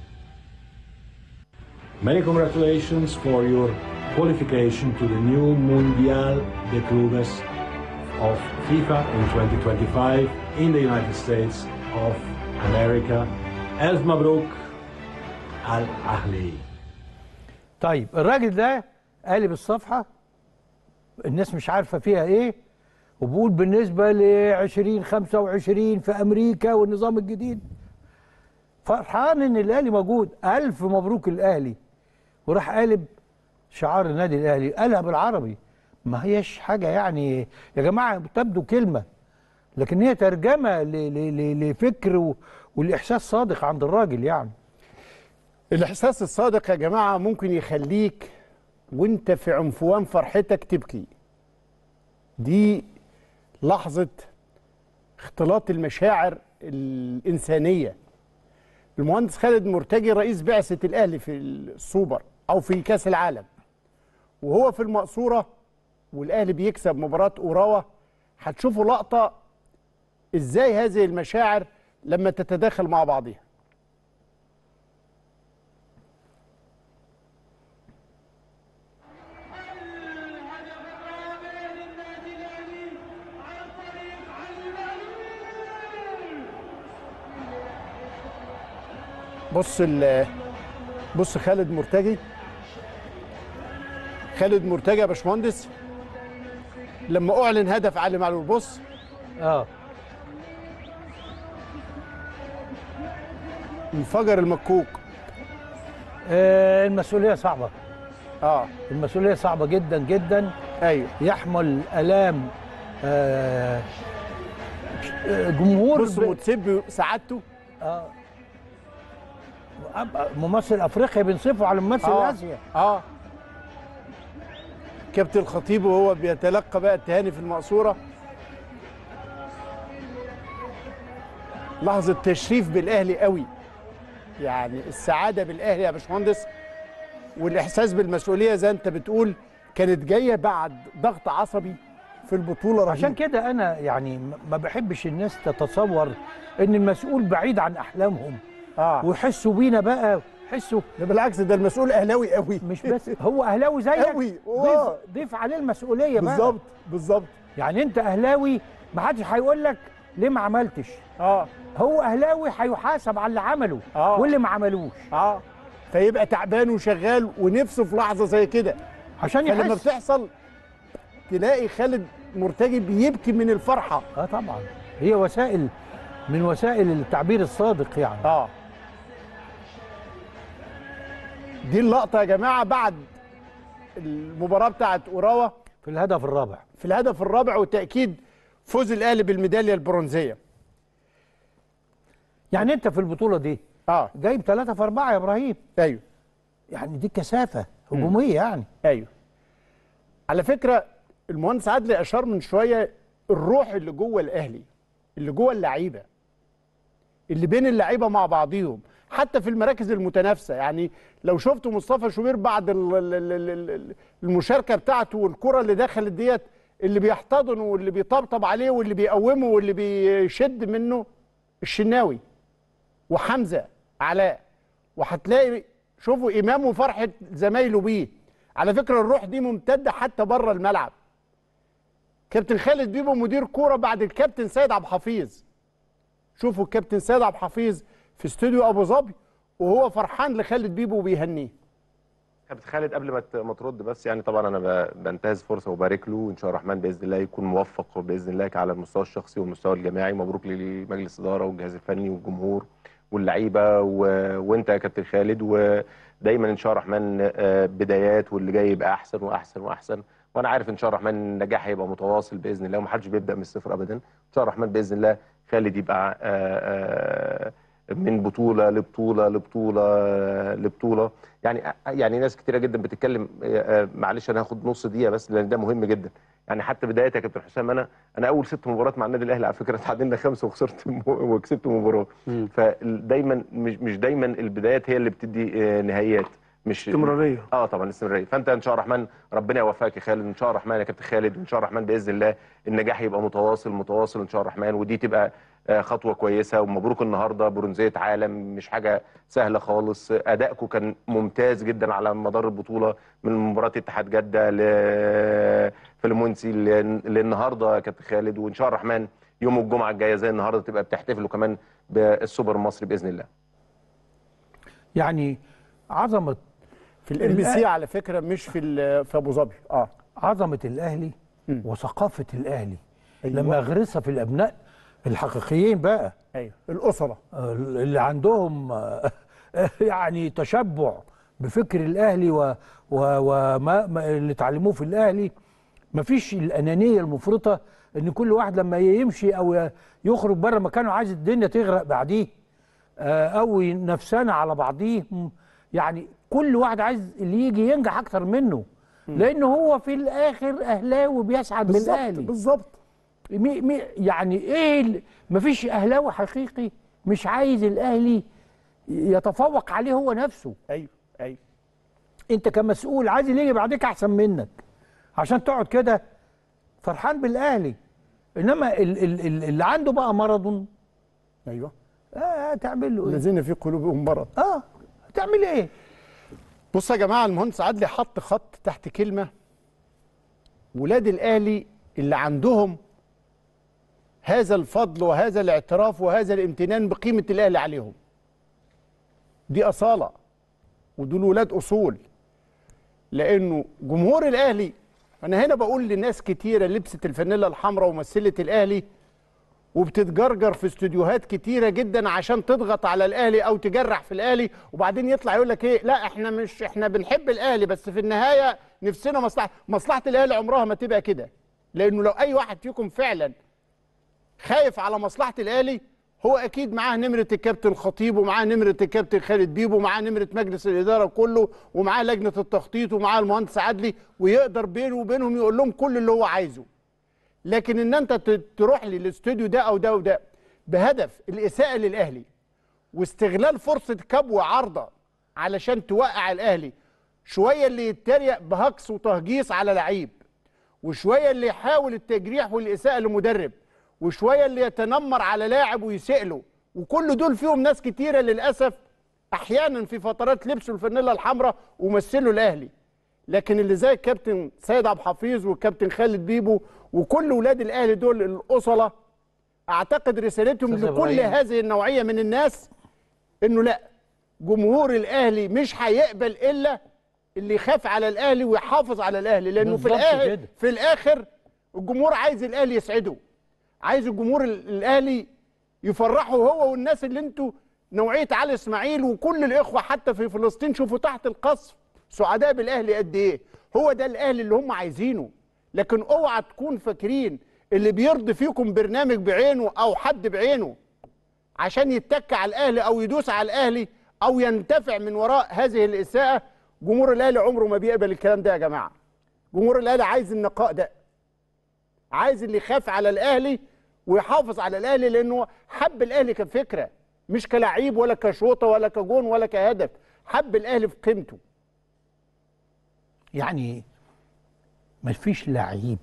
Many congratulations for your qualification to the new Mundial de Clubes of FIFA in 2025 in the United States of America. Elf Mabruk Al Ahli. طيب الراجل ده قالب الصفحه الناس مش عارفه فيها ايه وبقول بالنسبه ل 2025 في امريكا والنظام الجديد فرحان ان الاهلي موجود الف مبروك الاهلي وراح قالب شعار النادي الاهلي قالها بالعربي ما هيش حاجه يعني يا جماعه تبدو كلمه لكن هي ترجمه ل- ل- ل- لفكر و- والاحساس صادق عند الراجل يعني الاحساس الصادق يا جماعه ممكن يخليك وانت في عنفوان فرحتك تبكي دي لحظه اختلاط المشاعر الانسانيه المهندس خالد مرتجي رئيس بعثه الاهلي في السوبر او في كاس العالم وهو في المقصوره والاهلي بيكسب مباراه اوراوا هتشوفوا لقطه ازاي هذه المشاعر لما تتداخل مع بعضها بص ال بص خالد مرتجي خالد مرتجي يا باشمهندس لما اعلن هدف علي معلول بص اه انفجر المكوك آه، المسؤوليه صعبه اه المسؤوليه صعبه جدا جدا ايوه يحمل الام آه، آه، جمهور بص ب- متسبي سعادته آه. أب- ممثل افريقيا بنصفه على ممثل آه. اسيا اه كابتن الخطيب وهو بيتلقى بقى التهاني في المقصوره لحظه تشريف بالاهلي قوي يعني السعاده بالاهلي يا باشمهندس والاحساس بالمسؤوليه زي انت بتقول كانت جايه بعد ضغط عصبي في البطوله رهيب عشان كده انا يعني م- ما بحبش الناس تتصور ان المسؤول بعيد عن احلامهم اه ويحسوا بينا بقى يحسوا ده بالعكس ده المسؤول اهلاوي قوي مش بس هو اهلاوي زيك قوي ضيف, آه. ضيف عليه المسؤوليه بقى بالظبط بالظبط يعني انت اهلاوي ما حدش هيقول لك ليه ما عملتش اه هو اهلاوي هيحاسب على اللي عمله آه. واللي ما عملوش اه فيبقى تعبان وشغال ونفسه في لحظه زي كده عشان فلما يحس بتحصل تلاقي خالد مرتجي بيبكي من الفرحه اه طبعا هي وسائل من وسائل التعبير الصادق يعني اه دي اللقطه يا جماعه بعد المباراه بتاعت اوراوا في الهدف الرابع في الهدف الرابع وتاكيد فوز الاهلي بالميداليه البرونزيه يعني انت في البطوله دي اه جايب ثلاثة في أربعة يا إبراهيم ايوه يعني دي كثافة هجومية يعني ايوه على فكره المهندس عادل اشار من شويه الروح اللي جوه الاهلي اللي جوه اللعيبه اللي بين اللعيبه مع بعضيهم حتى في المراكز المتنافسه يعني لو شفتوا مصطفى شوبير بعد ال- ال- ال- ال- ال- المشاركه بتاعته والكره اللي دخلت ديت اللي بيحتضنه واللي بيطبطب عليه واللي بيقومه واللي بيشد منه الشناوي وحمزه علاء وهتلاقي شوفوا امام وفرحه زمايله بيه على فكره الروح دي ممتده حتى بره الملعب كابتن خالد بيبو مدير كوره بعد الكابتن سيد عبد الحفيظ شوفوا الكابتن سيد عبد الحفيظ في استوديو ابو ظبي وهو فرحان لخالد بيبو وبيهنيه كابتن خالد قبل ما ت- ما ترد بس يعني طبعا انا ب- بنتهز فرصه وبارك له وان شاء الله الرحمن باذن الله يكون موفق باذن الله على المستوى الشخصي والمستوى الجماعي مبروك لمجلس الاداره والجهاز الفني والجمهور واللعيبه و... وانت يا كابتن خالد ودايما ان شاء الله الرحمن آه، بدايات واللي جاي يبقى احسن واحسن واحسن وانا عارف ان شاء الله الرحمن النجاح هيبقى متواصل باذن الله ومحدش بيبدا من الصفر ابدا ان شاء الله الرحمن باذن الله خالد يبقى آه، آه، من بطوله لبطوله لبطوله لبطوله يعني يعني ناس كتيره جدا بتتكلم آه، آه، معلش انا هاخد نص دقيقه بس لان ده مهم جدا يعني حتى بدايه يا كابتن حسام انا انا اول ست مباريات مع النادي الاهلي على فكره تعادلنا خمسه وخسرت م- وكسبت مباراه فدايما مش مش دايما البدايات هي اللي بتدي آه، نهائيات مش استمرارية. اه طبعا استمراريه فانت ان شاء الله الرحمن ربنا يوفقك يا خالد ان شاء الله الرحمن يا كابتن خالد وان شاء الله الرحمن باذن الله النجاح يبقى متواصل متواصل ان شاء الله الرحمن ودي تبقى آه، خطوه كويسه ومبروك النهارده برونزيه عالم مش حاجه سهله خالص ادائكم كان ممتاز جدا على مدار البطوله من مباراه اتحاد جده ل فلمونسي ل- للنهارده يا كابتن خالد وان شاء الله الرحمن يوم الجمعه الجايه زي النهارده تبقى بتحتفلوا كمان بالسوبر المصري باذن الله يعني عظمة في الام بي سي على فكره مش في ال- في ابو ظبي اه عظمة الأهلي وثقافة الأهلي أيوة. لما يغرسها في الأبناء الحقيقيين بقى ايوه الاسره اللي عندهم آه، يعني تشبع بفكر الاهلي و- و- وما ما- اللي اتعلموه في الاهلي مفيش الانانيه المفرطه ان كل واحد لما يمشي او ي- يخرج بره مكانه عايز الدنيا تغرق بعديه آه، او نفسنا على بعضيه م- يعني كل واحد عايز اللي يجي ينجح اكتر منه لان هو في الاخر اهلاوي بيسعد بالظبط بالاهلي بالظبط مي مي يعني ايه ال- مفيش اهلاوي حقيقي مش عايز الاهلي يتفوق عليه هو نفسه ايوه ايوه انت كمسؤول عايز اللي يجي بعدك احسن منك عشان تقعد كده فرحان بالاهلي انما ال- ال- ال- اللي عنده بقى مرض ايوه اه تعمل له ايه الذين في قلوبهم مرض اه تعمل ايه بصوا يا جماعه المهندس عدلي حط خط تحت كلمه ولاد الاهلي اللي عندهم هذا الفضل وهذا الاعتراف وهذا الامتنان بقيمه الاهلي عليهم دي اصاله ودول ولاد اصول لانه جمهور الاهلي انا هنا بقول لناس كتيره لبست الفانيلا الحمراء ومثلت الاهلي وبتتجرجر في استوديوهات كتيره جدا عشان تضغط على الاهلي او تجرح في الاهلي وبعدين يطلع يقول لك ايه لا احنا مش احنا بنحب الاهلي بس في النهايه نفسنا مصلحه مصلحه الاهلي عمرها ما تبقى كده لانه لو اي واحد فيكم فعلا خايف على مصلحه الاهلي هو اكيد معاه نمره الكابتن خطيب ومعاه نمره الكابتن خالد بيبو ومعاه نمره مجلس الاداره كله ومعاه لجنه التخطيط ومعاه المهندس عدلي ويقدر بينه وبينهم يقول لهم كل اللي هو عايزه لكن ان انت ت- تروح لي الاستوديو ده او ده وده بهدف الاساءه للاهلي واستغلال فرصه كبوه عارضه علشان توقع الاهلي شويه اللي يتريق بهكس وتهجيص على لعيب وشويه اللي يحاول التجريح والاساءه لمدرب وشويه اللي يتنمر على لاعب ويسيء له وكل دول فيهم ناس كتيره للاسف احيانا في فترات لبسوا الفانيلا الحمراء ومثلوا الاهلي لكن اللي زي الكابتن سيد عبد الحفيظ والكابتن خالد بيبو وكل ولاد الاهلي دول الاصله اعتقد رسالتهم أستاذ لكل إبراهيم. هذه النوعيه من الناس انه لا جمهور الاهلي مش هيقبل الا اللي يخاف على الاهلي ويحافظ على الاهلي لانه في بالظبط الاخر كده. في الاخر الجمهور عايز الاهلي يسعده عايز الجمهور ال- الاهلي يفرحه هو والناس اللي انتوا نوعيه علي اسماعيل وكل الاخوه حتى في فلسطين شوفوا تحت القصف سعداء بالاهلي قد ايه هو ده الاهلي اللي هم عايزينه لكن اوعى تكون فاكرين اللي بيرضي فيكم برنامج بعينه او حد بعينه عشان يتك على الاهلي او يدوس على الاهلي او ينتفع من وراء هذه الاساءه جمهور الاهلي عمره ما بيقبل الكلام ده يا جماعه جمهور الاهلي عايز النقاء ده عايز اللي يخاف على الاهلي ويحافظ على الاهلي لانه حب الاهلي كفكره مش كلعيب ولا كشوطه ولا كجون ولا كهدف حب الاهلي في قيمته يعني ما فيش لعيب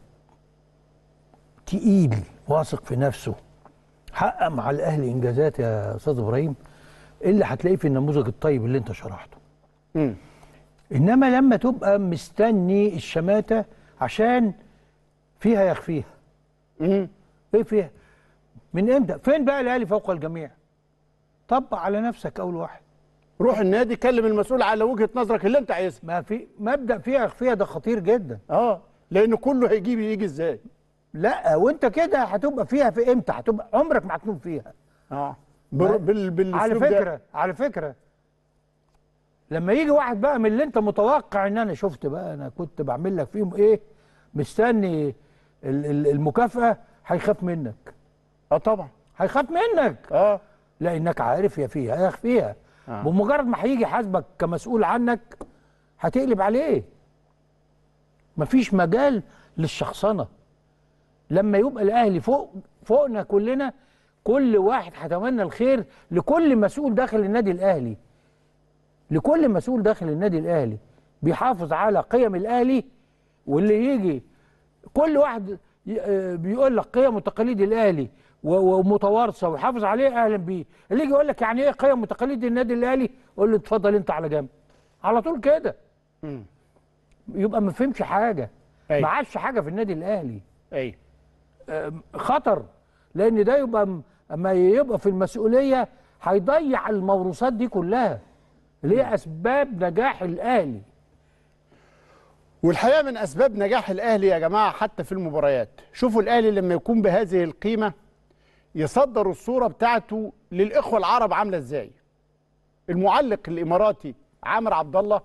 تقيل واثق في نفسه حقق مع الاهلي انجازات يا استاذ ابراهيم الا هتلاقيه في النموذج الطيب اللي انت شرحته مم. انما لما تبقى مستني الشماته عشان فيها يخفيها مم. ايه فيها من امتى فين بقى الاهلي فوق الجميع طبق على نفسك اول واحد روح النادي كلم المسؤول على وجهه نظرك اللي انت عايزها ما في مبدا فيها يخفيها ده خطير جدا اه لان كله هيجيب يجي ازاي لا وانت كده هتبقى فيها في امتى هتبقى عمرك ما هتكون فيها اه بال بال بالأسلوب على ده. فكره على فكره لما يجي واحد بقى من اللي انت متوقع ان انا شفت بقى انا كنت بعمل لك فيهم ايه مستني ال- ال- المكافاه هيخاف منك اه طبعا هيخاف منك اه لانك عارف يا فيها يا يخفيها آه. بمجرد ما هيجي يحاسبك كمسؤول عنك هتقلب عليه مفيش مجال للشخصنه لما يبقى الاهلي فوق فوقنا كلنا كل واحد هيتمنى الخير لكل مسؤول داخل النادي الاهلي لكل مسؤول داخل النادي الاهلي بيحافظ على قيم الاهلي واللي يجي كل واحد ي- آه، بيقول لك قيم وتقاليد الاهلي و- ومتوارثه ويحافظ عليه اهلا بيه اللي يجي يقول لك يعني ايه قيم وتقاليد النادي الاهلي قول له اتفضل انت على جنب على طول كده مم. يبقى ما فهمش حاجه أيوة. ما عادش حاجه في النادي الاهلي ايوه خطر لان ده يبقى م- اما يبقى في المسؤوليه هيضيع الموروثات دي كلها اللي هي اسباب نجاح الاهلي والحقيقه من اسباب نجاح الاهلي يا جماعه حتى في المباريات شوفوا الاهلي لما يكون بهذه القيمه يصدر الصوره بتاعته للاخوه العرب عامله ازاي المعلق الاماراتي عامر عبد الله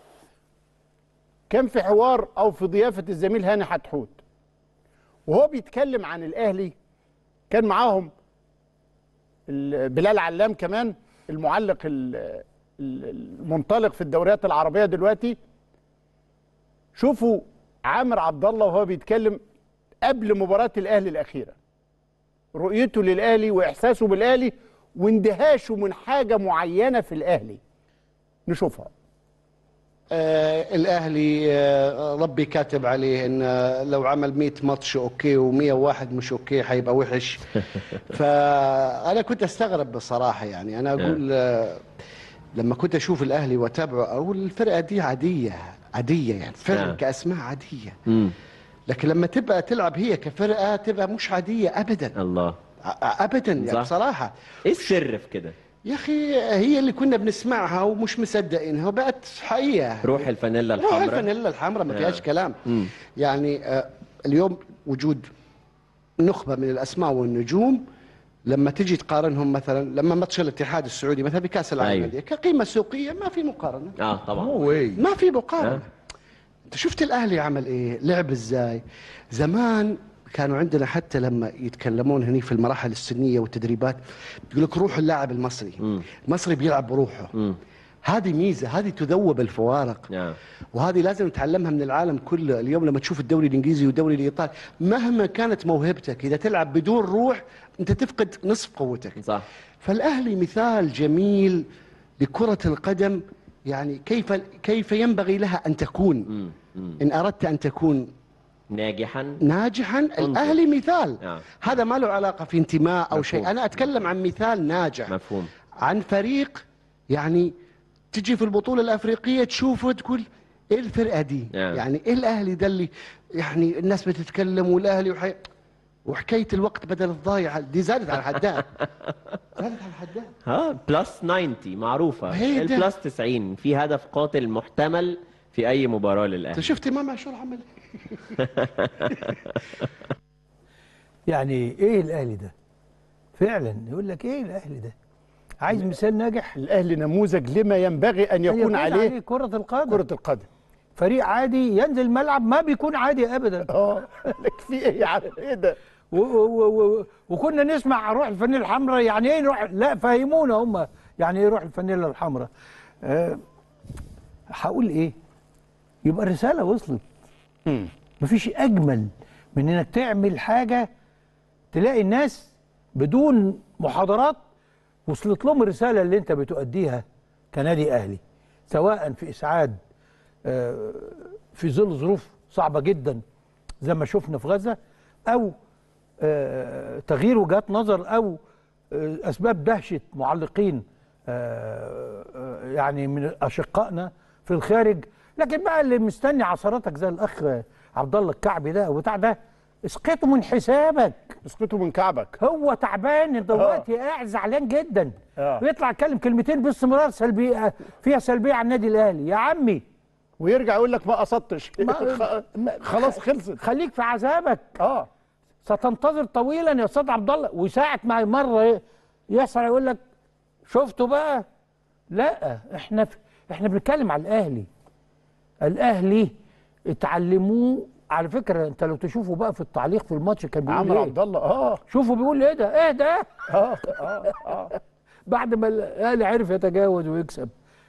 كان في حوار او في ضيافه الزميل هاني حتحوت وهو بيتكلم عن الاهلي كان معاهم ال- بلال علام كمان المعلق ال- ال- المنطلق في الدوريات العربيه دلوقتي شوفوا عامر عبد الله وهو بيتكلم قبل مباراه الاهلي الاخيره رؤيته للاهلي واحساسه بالاهلي واندهاشه من حاجه معينه في الاهلي نشوفها آه الاهلي آه ربي كاتب عليه ان آه، لو عمل 100 ماتش اوكي و101 مش اوكي حيبقى وحش فانا كنت استغرب بصراحه يعني انا اقول آه لما كنت اشوف الاهلي واتابعه اقول الفرقه دي عاديه عاديه يعني فرقه نعم. كاسماء عاديه مم. لكن لما تبقى تلعب هي كفرقه تبقى مش عاديه ابدا الله ع- ابدا يعني صح. بصراحه ايه السر في كده يا اخي هي اللي كنا بنسمعها ومش مصدقينها وبقت حقيقه روح الفانيلا روح الحمراء الفانيلا الحمراء ما آه. فيهاش كلام مم. يعني آه، اليوم وجود نخبه من الاسماء والنجوم لما تجي تقارنهم مثلا لما ماتش الاتحاد السعودي مثلا بكاس العالم أيوة. أيوة. كقيمه سوقيه ما في مقارنه اه طبعا ما في مقارنه آه. انت شفت الاهلي عمل ايه لعب ازاي زمان كانوا عندنا حتى لما يتكلمون هني في المراحل السنيه والتدريبات يقول لك روح اللاعب المصري المصري بيلعب بروحه هذه ميزه هذه تذوب الفوارق نعم وهذه لازم نتعلمها من العالم كله اليوم لما تشوف الدوري الانجليزي والدوري الايطالي مهما كانت موهبتك اذا تلعب بدون روح انت تفقد نصف قوتك صح فالاهلي مثال جميل لكره القدم يعني كيف كيف ينبغي لها ان تكون ان اردت ان تكون ناجحا ناجحا الاهلي مثال نعم. هذا ما له علاقه في انتماء او مفهوم. شيء انا اتكلم عن مثال ناجح مفهوم عن فريق يعني تجي في البطوله الافريقيه تشوفه تقول ايه الفرقه دي نعم. يعني ايه الاهلي ده اللي يعني الناس بتتكلم والاهلي وحي... وحكايه الوقت بدل الضايع دي زادت على حدها زادت على حدها ها بلس 90 معروفه هي ده. البلس 90 في هدف قاتل محتمل في اي مباراه انت للاهلي شفت امام عاشور عمل إيه؟ يعني ايه الاهلي ده فعلا يقول لك ايه الاهلي ده عايز مثال ناجح الاهلي نموذج لما ينبغي ان يكون عليه كرة القدم كرة القدم فريق عادي ينزل الملعب ما بيكون عادي ابدا اه لك في ايه يا عم ايه ده و و و وكنا نسمع روح الفانيلا الحمراء يعني ايه روح لا فهمونا هم يعني ايه روح الفانيلا الحمراء أه هقول ايه يبقى الرساله وصلت مفيش اجمل من انك تعمل حاجه تلاقي الناس بدون محاضرات وصلت لهم الرساله اللي انت بتؤديها كنادي اهلي سواء في اسعاد آه، في ظل ظروف صعبه جدا زي ما شفنا في غزه او آه، تغيير وجهات نظر او آه، اسباب دهشه معلقين آه، آه، يعني من اشقائنا في الخارج لكن بقى اللي مستني عثراتك زي الاخ عبد الله الكعبي ده وبتاع ده اسقطه من حسابك اسقطه من كعبك هو تعبان دلوقتي قاعد زعلان جدا آه. ويطلع يتكلم كلمتين باستمرار سلبيه فيها سلبيه على النادي الاهلي يا عمي ويرجع يقول لك ما قصدتش ما- خلاص خلصت خليك في عذابك اه ستنتظر طويلا يا استاذ عبد الله وساعه ما مره يحصل يقول لك شفتوا بقى لا احنا في احنا بنتكلم على الاهلي الاهلي اتعلموه على فكره انت لو تشوفوا بقى في التعليق في الماتش كان بيقول عمرو ايه عبد الله اه شوفوا بيقول ايه ده ايه ده اه اه اه بعد ما الاهلي عرف يتجاوز ويكسب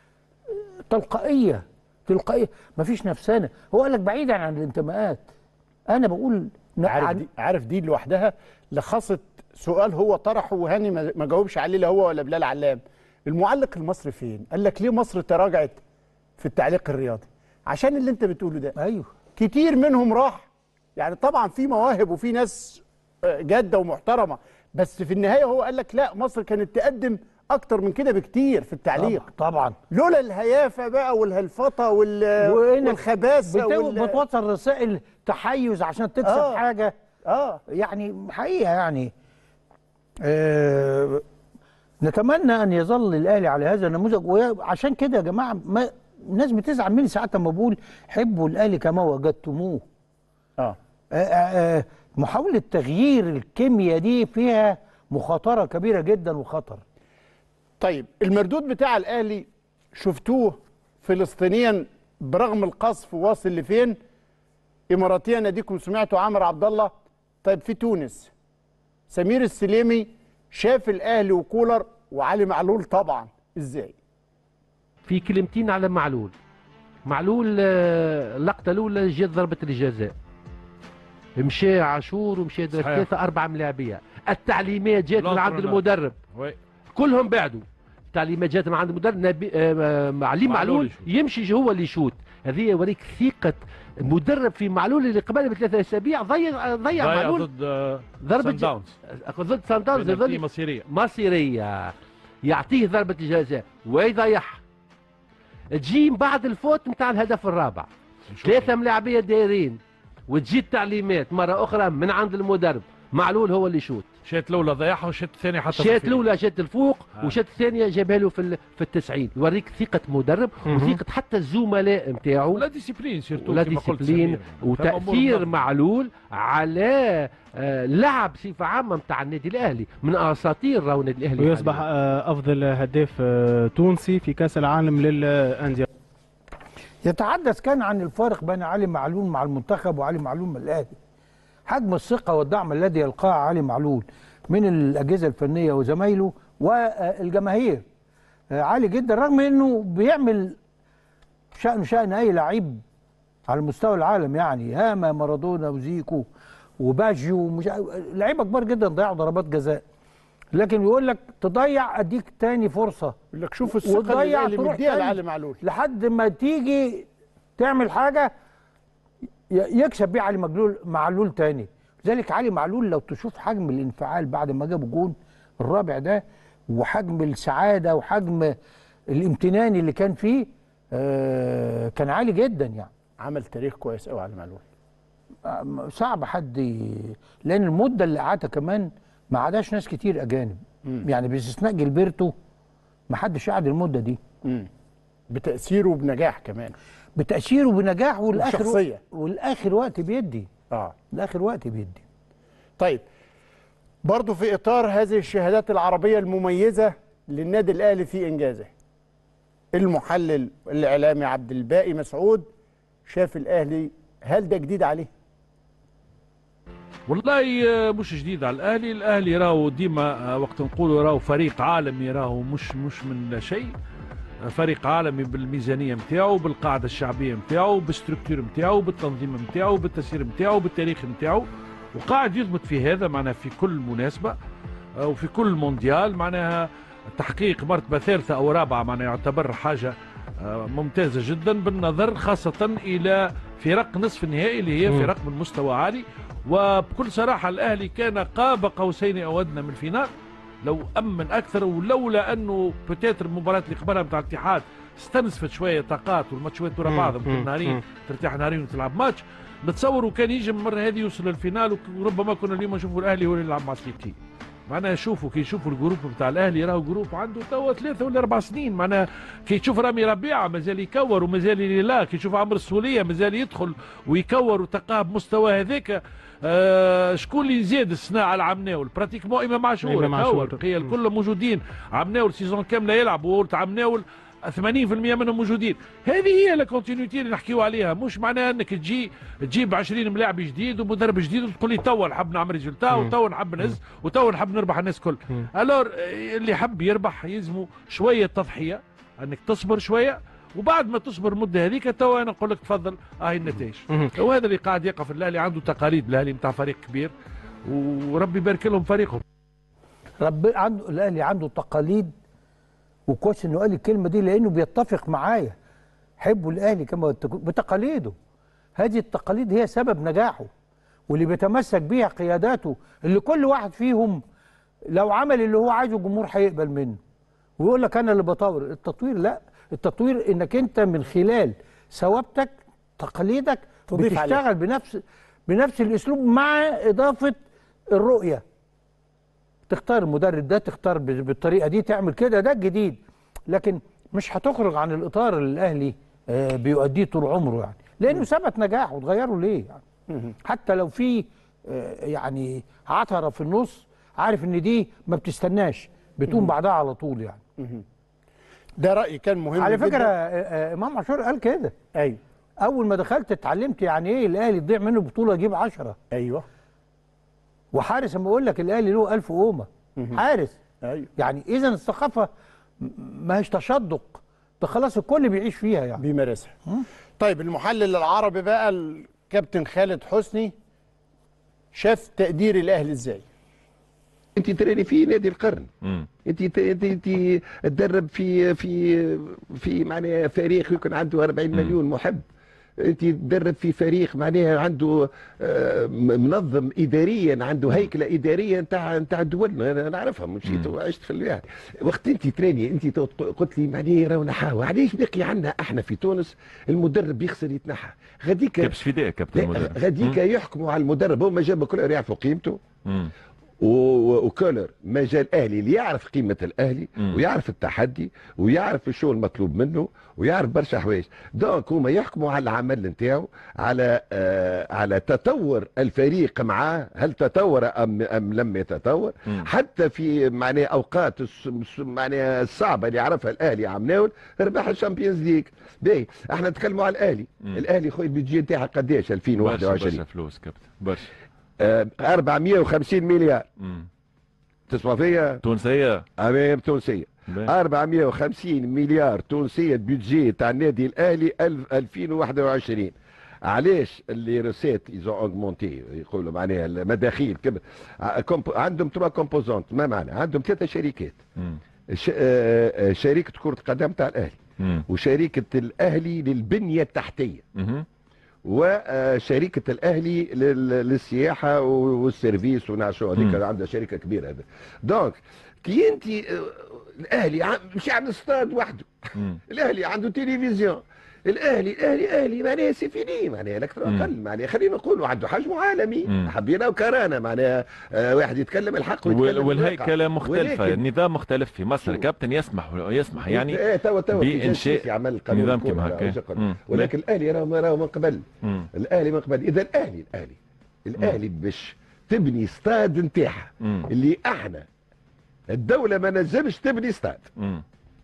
تلقائيه تلقائيه مفيش نفسانه هو قال لك بعيدا عن الانتماءات انا بقول ن- عارف عن- دي عارف دي لوحدها لخصت سؤال هو طرحه وهاني ما ما جاوبش عليه لا هو ولا بلال علام المعلق المصري فين قال لك ليه مصر تراجعت في التعليق الرياضي عشان اللي انت بتقوله ده ايوه كتير منهم راح يعني طبعا في مواهب وفي ناس آه، جاده ومحترمه بس في النهايه هو قال لك لا مصر كانت تقدم اكتر من كده بكتير في التعليق طبعا لولا الهيافه بقى والهلفطه وال وإنك والخباثه بت- وال... بتوصل رسائل تحيز عشان تكسب آه. حاجه اه يعني حقيقه يعني آه نتمنى ان يظل الاهلي على هذا النموذج وعشان كده يا جماعه ما الناس بتزعل مني ساعات لما بقول حبوا الاهلي كما وجدتموه اه آه، آه، محاولة تغيير الكيمياء دي فيها مخاطرة كبيرة جدا وخطر طيب المردود بتاع الاهلي شفتوه فلسطينيا برغم القصف واصل لفين اماراتيا ناديكم سمعتوا عمرو عبد الله طيب في تونس سمير السليمي شاف الاهلي وكولر وعلي معلول طبعا ازاي في كلمتين على معلول معلول آه، اللقطه الاولى جت ضربه الجزاء مشى عاشور ومشى صحيح. ثلاثه اربعه ملاعبيه التعليمات جات من عند لونترو المدرب وي كلهم بعدوا التعليمات جات من عند المدرب نبي آه، آه، علي معلول معلول يشوت. يمشي هو اللي يشوت هذه يوريك ثقه مدرب في معلول اللي قبل بثلاثة اسابيع ضيع ضيع ضيع معلول ضد آه، ضربة سان ج- داونز ضد سان داونز بنالتي يظل مصيرية. مصيرية يعطيه ضربة جزاء ويضيعها تجي من بعد الفوت نتاع الهدف الرابع ثلاثة ملاعبية دايرين وتجي التعليمات مرة أخرى من عند المدرب معلول هو اللي يشوت شات الاولى ضيعها والشات الثاني حتى شات الاولى شات الفوق آه. وشات الثانيه جابها له في ال- في التسعين يوريك ثقه مدرب مهم. وثقه حتى الزملاء نتاعو ولا ديسيبلين سيرتو ولا كما قلت ديسيبلين سمير. فما أمور وتاثير نظم. معلول على آه، لعب بصفه عامه نتاع النادي الاهلي من اساطير راهو النادي الاهلي ويصبح آه، افضل هداف آه، تونسي في كاس العالم للانديه يتحدث كان عن الفارق بين علي معلول مع المنتخب وعلي معلول مع الاهلي حجم الثقه والدعم الذي يلقاه علي معلول من الاجهزه الفنيه وزمايله والجماهير آه، عالي جدا رغم انه بيعمل شأن شأن اي لعيب على مستوى العالم يعني هاما مارادونا وزيكو وباجيو ومش لعيبه كبار جدا ضيعوا ضربات جزاء لكن يقول لك تضيع اديك تاني فرصه يقول لك شوف الثقه اللي وتضيع الأهلي تروح مديها تاني لعلي معلول لحد ما تيجي تعمل حاجه ي- يكسب بيه علي معلول معلول تاني لذلك علي معلول لو تشوف حجم الانفعال بعد ما جاب الجون الرابع ده وحجم السعاده وحجم الامتنان اللي كان فيه آه كان عالي جدا يعني عمل تاريخ كويس قوي علي معلول آه، صعب حد ي- لان المده اللي قعدها كمان ما عاداش ناس كتير اجانب يعني باستثناء جilberto ما حدش قعد المده دي مم. بتاثيره وبنجاح كمان بتاثيره بنجاح والاخر وشخصية. والاخر وقت بيدي اه الاخر وقت بيدي طيب برضه في اطار هذه الشهادات العربيه المميزه للنادي الاهلي في انجازه المحلل الاعلامي عبد الباقي مسعود شاف الاهلي هل ده جديد عليه والله آه، مش جديد على الاهلي الاهلي راهو ديما آه، وقت نقولوا راهو فريق عالمي راهو مش مش من لا شيء آه، فريق عالمي بالميزانيه نتاعو بالقاعده الشعبيه نتاعو بالستركتور نتاعو بالتنظيم نتاعو بالتسيير نتاعو بالتاريخ نتاعو وقاعد يثبت في هذا معناها في كل مناسبه آه، وفي كل مونديال معناها تحقيق مرتبه ثالثه او رابعه معناها يعتبر حاجه آه، ممتازه جدا بالنظر خاصه الى فرق نصف النهائي اللي هي مم. فرق من مستوى عالي وبكل صراحه الاهلي كان قاب قوسين او ادنى من الفينال لو امن اكثر ولولا انه بتاتر المباراه اللي قبلها بتاع الاتحاد استنزفت شويه طاقات والماتشات ورا مم. بعض يمكن مم. نهارين مم. ترتاح نهارين وتلعب ماتش نتصور وكان يجي المره هذه يوصل للفينال وربما كنا اليوم نشوفوا الاهلي هو اللي يلعب مع سليبكي معناها شوفوا كي يشوفوا الجروب بتاع الاهلي راهو جروب عنده توا ثلاثه ولا اربع سنين معناها كي تشوف رامي ربيعه مازال يكور ومازال لا كي تشوف عمرو السوليه مازال يدخل ويكور وتلقاه بمستوى هذاك آه شكون اللي زاد الصناعه العمناول براتيكمون امام عاشور إمام عاشور. كور قيل كلهم موجودين عمناول سيزون كامله يلعب وقلت عمناول 80% منهم موجودين هذه هي الكونتينيتي اللي نحكيو عليها مش معناها انك تجي تجيب 20 ملاعب جديد ومدرب جديد وتقول لي توا نحب نعمل ريزولتا مم. وتوا نحب نهز وتوا نحب نربح الناس الكل مم. الور آه، اللي حب يربح يلزمه شويه تضحيه انك تصبر شويه وبعد ما تصبر المده هذيك توا انا نقول لك تفضل هاي النتائج مم. وهذا اللي قاعد يقف الاهلي عنده تقاليد الاهلي نتاع فريق كبير وربي يبارك لهم فريقهم رب عنده الاهلي عنده تقاليد وكويس انه قال الكلمه دي لانه بيتفق معايا حبوا الاهلي كما تكون- بتقاليده هذه التقاليد هي سبب نجاحه واللي بيتمسك بيها قياداته اللي كل واحد فيهم لو عمل اللي هو عايزه الجمهور هيقبل منه ويقول لك انا اللي بطور التطوير لا التطوير انك انت من خلال ثوابتك تقاليدك تضيف عليها. بتشتغل بنفس بنفس الاسلوب مع اضافه الرؤيه تختار المدرب ده تختار ب- بالطريقه دي تعمل كده ده الجديد لكن مش هتخرج عن الاطار اللي الاهلي آه، بيؤديه طول عمره يعني لانه ثبت نجاحه وتغيره ليه يعني حتى لو في آه، يعني عثره في النص عارف ان دي ما بتستناش بتقوم بعدها على طول يعني ده راي كان مهم على جداً. فكره آه، آه، امام عاشور قال كده ايوه اول ما دخلت اتعلمت يعني ايه الاهلي تضيع منه بطوله يجيب 10 ايوه وحارس اما اقول لك الاهلي له 1000 قومه حارس ايوه يعني اذا الثقافه م- ما هيش تشدق ده خلاص الكل بيعيش فيها يعني بيمارسها طيب المحلل العربي بقى الكابتن خالد حسني شاف تقدير الاهلي ازاي انت تراني في نادي القرن انت ت- انت انت تدرب في في في معناها فريق يكون عنده 40 مليون محب انت تدرب في فريق معناها عنده آه، م- منظم اداريا عنده هيكله اداريه نتاع نتاع دولنا انا نعرفها مشيت وعشت في الواحد وقت انت تراني انت ت- قلت لي معناها راهو نحاول علاش بقي عندنا احنا في تونس المدرب يخسر يتنحى غاديك كبش فداء كابتن لا، المدرب غاديك مم. يحكموا على المدرب هما جابوا كل يعرفوا قيمته مم. و- و- وكولر ما جا الاهلي اللي يعرف قيمه الاهلي مم. ويعرف التحدي ويعرف الشغل المطلوب منه ويعرف برشا حوايج دونك هما يحكموا على العمل نتاعو على آه على تطور الفريق معاه هل تطور ام ام لم يتطور مم. حتى في معناها اوقات الس- الس- معناها الصعبه اللي عرفها الاهلي عم ناول ربح الشامبيونز ليج باهي احنا نتكلموا على الاهلي مم. الاهلي خويا البيدجي نتاعها قداش برشا 2021 برشا فلوس كابتن برشا آه، 450 مليار مم. تسمع فيا تونسيه امام تونسيه باهي. 450 مليار تونسيه بيدجي تاع النادي الاهلي 1000 2021 علاش اللي روسيت ايزون اوغمونتي يقولوا معناها المداخيل كم ع- كومب- عندهم تروا كومبوزونت ما معنى عندهم ثلاثه شركات مم. ش... آه، آه، شركه كره القدم تاع الاهلي مم. وشركه الاهلي للبنيه التحتيه مهم. وشركه الاهلي لل- للسياحه والسيرفيس ونعشو هذيك مم. عندها شركه كبيره هذا دونك كي انت آه، الاهلي عم- مش عامل استاد وحده مم. الاهلي عنده تلفزيون الاهلي الاهلي اهلي معناها سي فيني معناها الاكثر مم. اقل معناها خلينا نقولوا عنده حجم عالمي مم. حبينا وكرهنا معناها آه، واحد يتكلم الحق وال- ويتكلم والهيكله الواقع. مختلفه ولكن النظام مختلف في مصر كابتن يسمح يسمح يعني ايه توا توا في بانشاء جنسيس يعمل قانون نظام الكورة كما لا هكا وشكر. مم. ولكن الاهلي راهو راهو من قبل مم. الاهلي من قبل اذا الاهلي الاهلي الاهلي باش تبني استاد نتاعها مم. اللي احنا الدوله ما نجمش تبني استاد مم.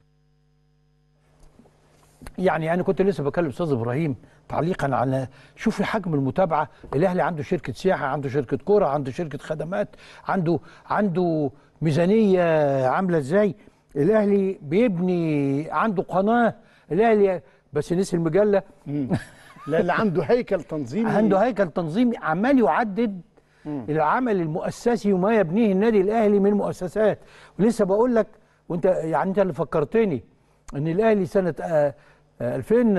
يعني انا كنت لسه بكلم استاذ ابراهيم تعليقا على شوف حجم المتابعه الاهلي عنده شركه سياحه عنده شركه كوره عنده شركه خدمات عنده عنده ميزانيه عامله ازاي الاهلي بيبني عنده قناه الاهلي بس نسي المجله لا اللي عنده هيكل تنظيمي عنده هيكل تنظيمي عمال يعدد العمل المؤسسي وما يبنيه النادي الاهلي من مؤسسات ولسه بقول لك وانت يعني انت اللي فكرتني ان الاهلي سنه آه، آه،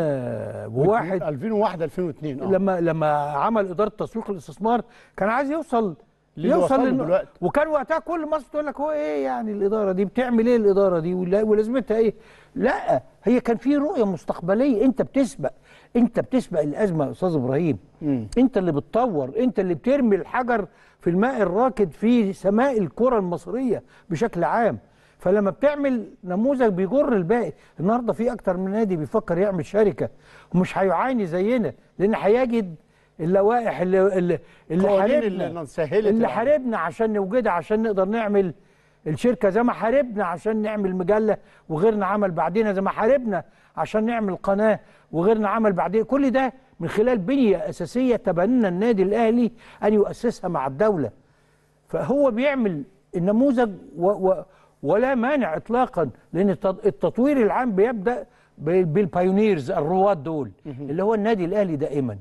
2001 2001 2002 اه لما لما عمل اداره تسويق الاستثمار كان عايز يوصل للي وصله للم- دلوقتي. وكان وقتها كل مصر تقول لك هو ايه يعني الاداره دي بتعمل ايه الاداره دي ولا- ولازمتها ايه لا هي كان في رؤيه مستقبليه انت بتسبق انت بتسبق الازمه يا استاذ ابراهيم انت اللي بتطور انت اللي بترمي الحجر في الماء الراكد في سماء الكره المصريه بشكل عام فلما بتعمل نموذج بيجر الباقي النهارده في اكتر من نادي بيفكر يعمل شركه ومش هيعاني زينا لان هيجد اللوائح اللي اللي اللي قوانين حاربنا اللي سهلت اللي العمل. حاربنا عشان نوجدها عشان نقدر نعمل الشركه زي ما حاربنا عشان نعمل مجله وغيرنا عمل بعدين زي ما حاربنا عشان نعمل قناه وغيرنا عمل بعدين كل ده من خلال بنيه اساسيه تبنى النادي الاهلي ان يؤسسها مع الدوله فهو بيعمل النموذج و و ولا مانع اطلاقا لان التط- التطوير العام بيبدا ب- بالبايونيرز الرواد دول اللي هو النادي الاهلي دائما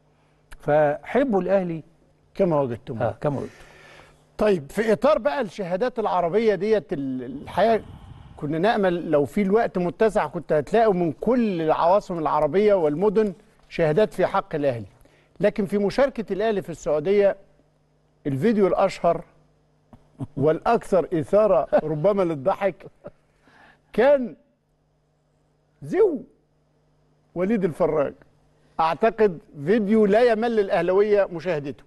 فحبوا الاهلي كما وجدتم آه كما قلت طيب في اطار بقى الشهادات العربيه ديت ال- الحقيقه كنا نامل لو في الوقت متسع كنت هتلاقوا من كل العواصم العربيه والمدن شهادات في حق الاهلي لكن في مشاركه الاهلي في السعوديه الفيديو الاشهر والاكثر اثاره ربما للضحك كان زو وليد الفراج اعتقد فيديو لا يمل الاهلاويه مشاهدته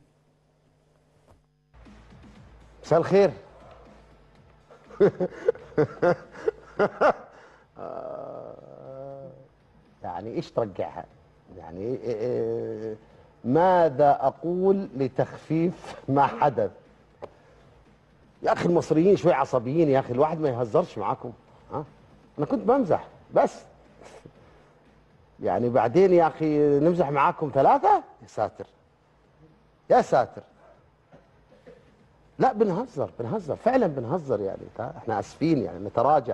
مساء الخير يعني ايش ترجعها يعني إيه- إيه- ماذا اقول لتخفيف ما حدث يا اخي المصريين شوي عصبيين يا اخي الواحد ما يهزرش معاكم ها انا كنت بمزح بس يعني بعدين يا اخي نمزح معاكم ثلاثه يا ساتر يا ساتر لا بنهزر بنهزر فعلا بنهزر يعني تا- احنا اسفين يعني نتراجع